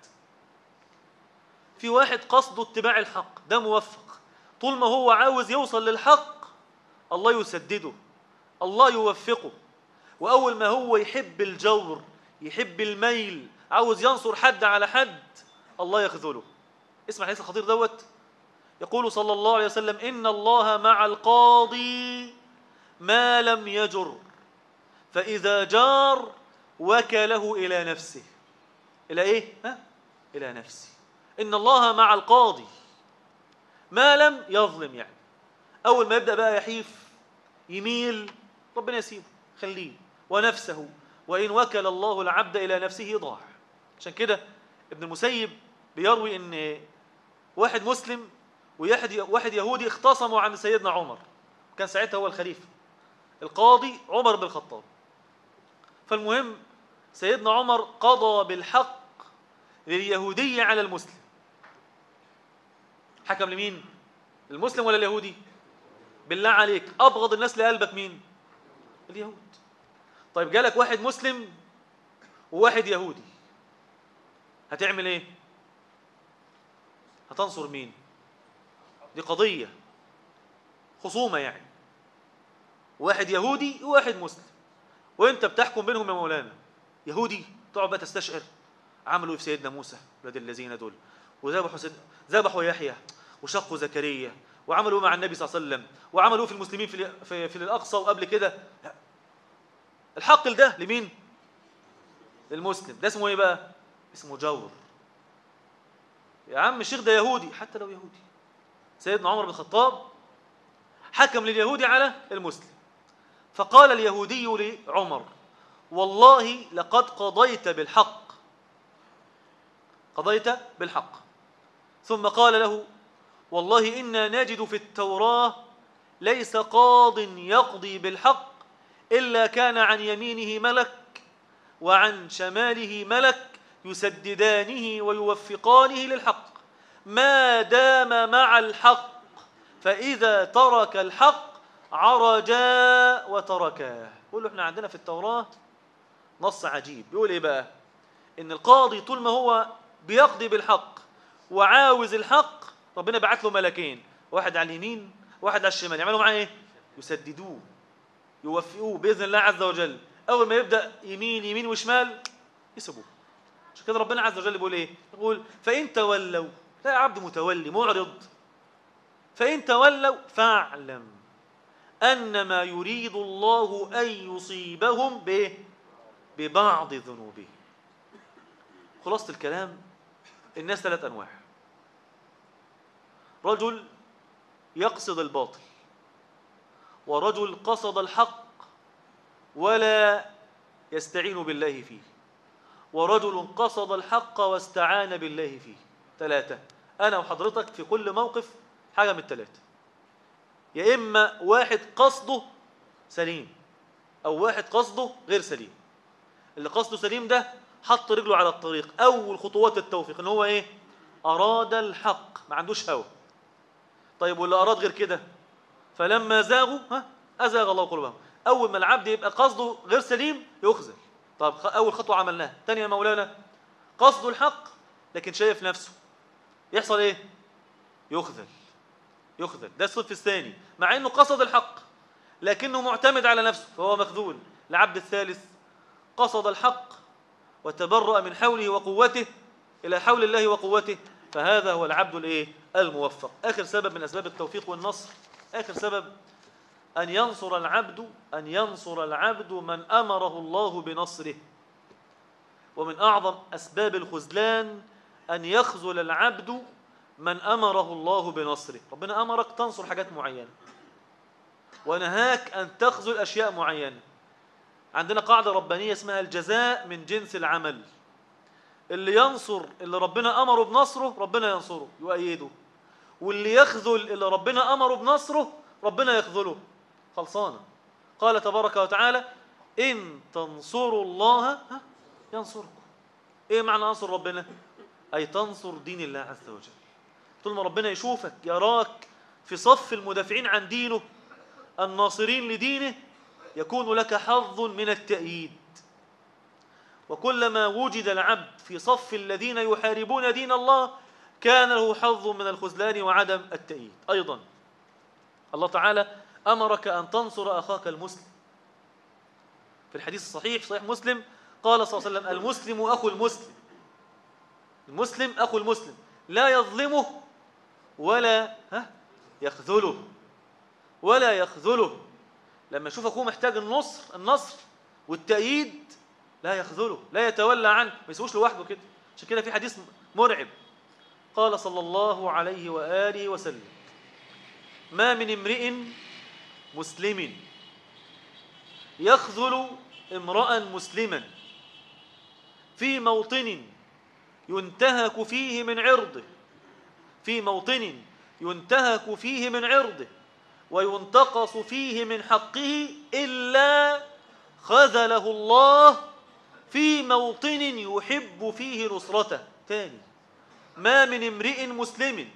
في واحد قصده اتباع الحق ده موفق طول ما هو عاوز يوصل للحق الله يسدده الله يوفقه واول ما هو يحب الجور يحب الميل عاوز ينصر حد على حد الله يخذله اسمع الحديث الخطير دوت يقول صلى الله عليه وسلم ان الله مع القاضي ما لم يجر فاذا جار وكله الى نفسه الى ايه ها الى نفسه ان الله مع القاضي ما لم يظلم يعني اول ما يبدا بقى يحيف يميل ربنا يسيبه خليه ونفسه وإن وكل الله العبد إلى نفسه ضاع عشان كده ابن المسيب بيروي ان واحد مسلم وواحد واحد يهودي اختصموا عن سيدنا عمر كان ساعتها هو الخليفة القاضي عمر بن الخطاب فالمهم سيدنا عمر قضى بالحق لليهودي على المسلم حكم لمين المسلم ولا اليهودي بالله عليك أبغض الناس لقلبك مين اليهود طيب جالك واحد مسلم وواحد يهودي هتعمل ايه هتنصر مين دي قضية خصومة يعني واحد يهودي وواحد مسلم وانت بتحكم بينهم يا مولانا يهودي تقعد بقى تستشعر عملوا في سيدنا موسى ولاد الذين دول وذبحوا سيد... ذبحوا يحيى وشقوا زكريا وعملوا مع النبي صلى الله عليه وسلم وعملوا في المسلمين في في, في الاقصى وقبل كده الحق ده لمين للمسلم ده اسمه ايه بقى اسمه جور يا عم الشيخ ده يهودي حتى لو يهودي سيدنا عمر بن الخطاب حكم لليهودي على المسلم فقال اليهودي لعمر والله لقد قضيت بالحق قضيت بالحق ثم قال له والله إنا نجد في التوراة ليس قاض يقضي بالحق إلا كان عن يمينه ملك وعن شماله ملك يسددانه ويوفقانه للحق ما دام مع الحق فإذا ترك الحق عرجا وتركاه يقول له احنا عندنا في التوراة نص عجيب بيقول ايه بقى ان القاضي طول ما هو بيقضي بالحق وعاوز الحق ربنا بعت له ملكين واحد على اليمين واحد على الشمال يعملوا معاه ايه يسددوه يوفقوه باذن الله عز وجل اول ما يبدا يمين يمين وشمال يسيبوه عشان كده ربنا عز وجل بيقول ايه يقول فان تولوا لا يا عبد متولي معرض فان تولوا فاعلم أن ما يريد الله أن يصيبهم به ببعض ذنوبهم خلاصة الكلام الناس ثلاث أنواع رجل يقصد الباطل ورجل قصد الحق ولا يستعين بالله فيه ورجل قصد الحق واستعان بالله فيه ثلاثة أنا وحضرتك في كل موقف حاجة من الثلاثة يا إما واحد قصده سليم أو واحد قصده غير سليم اللي قصده سليم ده حط رجله على الطريق أول خطوات التوفيق إن هو إيه أراد الحق ما عندوش هوى طيب واللي أراد غير كده فلما زاغوا ها أزاغ الله قلوبهم أول ما العبد يبقى قصده غير سليم يخزل طب أول خطوة عملناها تانية يا مولانا قصده الحق لكن شايف نفسه يحصل إيه يخذل يخذل ده الصف الثاني مع انه قصد الحق لكنه معتمد على نفسه فهو مخذول العبد الثالث قصد الحق وتبرأ من حوله وقوته إلى حول الله وقوته فهذا هو العبد الايه الموفق آخر سبب من أسباب التوفيق والنصر آخر سبب أن ينصر العبد أن ينصر العبد من أمره الله بنصره ومن أعظم أسباب الخذلان أن يخذل العبد من أمره الله بنصره ربنا أمرك تنصر حاجات معينة ونهاك أن تخذل أشياء معينة عندنا قاعدة ربانية اسمها الجزاء من جنس العمل اللي ينصر اللي ربنا أمره بنصره ربنا ينصره يؤيده واللي يخذل اللي ربنا أمره بنصره ربنا يخذله خلصانة قال تبارك وتعالى إن تنصروا الله ينصركم إيه معنى أنصر ربنا أي تنصر دين الله عز وجل طول ما ربنا يشوفك يراك في صف المدافعين عن دينه الناصرين لدينه يكون لك حظ من التأييد وكلما وجد العبد في صف الذين يحاربون دين الله كان له حظ من الخذلان وعدم التأييد أيضا الله تعالى أمرك أن تنصر أخاك المسلم في الحديث الصحيح صحيح مسلم قال صلى الله عليه وسلم المسلم أخو المسلم المسلم أخو المسلم لا يظلمه ولا ها يخذله ولا يخذله لما يشوف أخوه محتاج النصر النصر والتأييد لا يخذله لا يتولى عنه ما يسويش لوحده كده عشان كده في حديث مرعب قال صلى الله عليه وآله وسلم ما من امرئ مسلم يخذل امرأ مسلما في موطن ينتهك فيه من عرضه في موطن ينتهك فيه من عرضه وينتقص فيه من حقه إلا خذله الله في موطن يحب فيه نصرته تاني ما من امرئ مسلم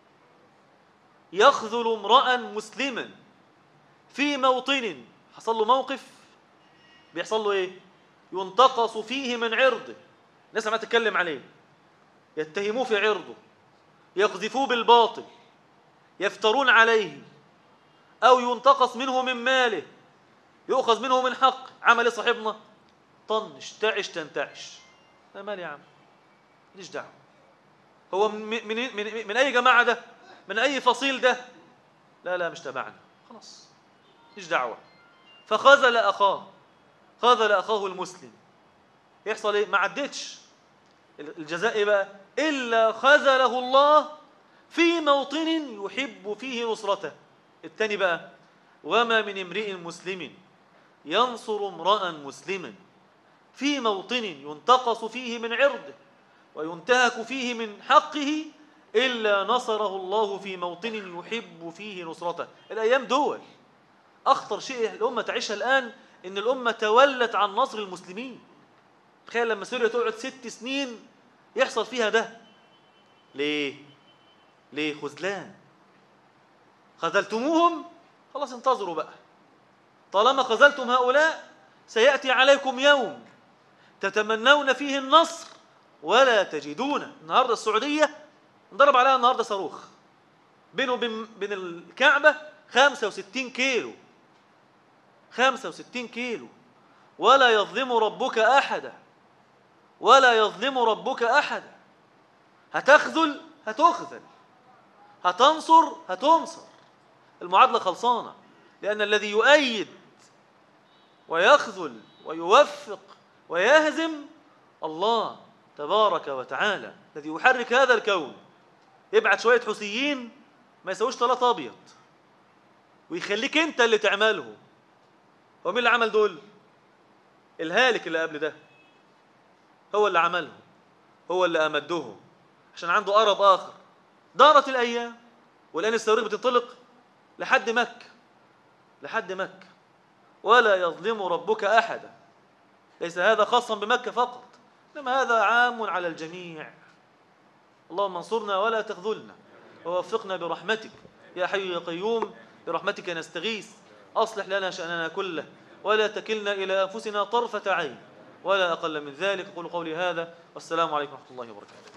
يخذل امرأ مسلما في موطن حصل له موقف بيحصل له ايه ينتقص فيه من عرضه الناس ما تتكلم عليه يتهموه في عرضه يقذفوه بالباطل يفترون عليه أو ينتقص منه من ماله يؤخذ منه من حق عمل إيه صاحبنا طنش تعش تنتعش لا مال يا عم ليش دعوه هو من, من, من, من أي جماعة ده من أي فصيل ده لا لا مش تبعنا خلاص ليش دعوة فخذل أخاه خذل أخاه المسلم يحصل إيه ما عدتش الجزاء إيه بقى إلا خذله الله في موطن يحب فيه نصرته الثاني بقى وما من امرئ مسلم ينصر امرأ مسلما في موطن ينتقص فيه من عرضه وينتهك فيه من حقه إلا نصره الله في موطن يحب فيه نصرته الأيام دول أخطر شيء الأمة تعيشها الآن إن الأمة تولت عن نصر المسلمين تخيل لما سوريا تقعد ست سنين يحصل فيها ده ليه ليه خذلان خذلتموهم خلاص انتظروا بقى طالما خذلتم هؤلاء سيأتي عليكم يوم تتمنون فيه النصر ولا تجدونه النهاردة السعودية انضرب عليها النهاردة صاروخ بينه وبين بين الكعبة 65 كيلو 65 كيلو ولا يظلم ربك أحدا ولا يظلم ربك أحدا هتخذل هتخذل هتنصر هتنصر المعادلة خلصانة لأن الذي يؤيد ويخذل ويوفق ويهزم الله تبارك وتعالى الذي يحرك هذا الكون يبعت شوية حوثيين ما يسويش ثلاثة أبيض ويخليك أنت اللي تعمله هو مين اللي عمل دول؟ الهالك اللي قبل ده هو اللي عمله هو اللي أمده عشان عنده أرب آخر دارت الأيام والآن الصواريخ بتنطلق لحد مكة لحد مكة ولا يظلم ربك أحدا ليس هذا خاصا بمكة فقط إنما هذا عام على الجميع اللهم انصرنا ولا تخذلنا ووفقنا برحمتك يا حي يا قيوم برحمتك نستغيث أصلح لنا شأننا كله ولا تكلنا إلى أنفسنا طرفة عين ولا أقل من ذلك أقول قولي هذا والسلام عليكم ورحمة الله وبركاته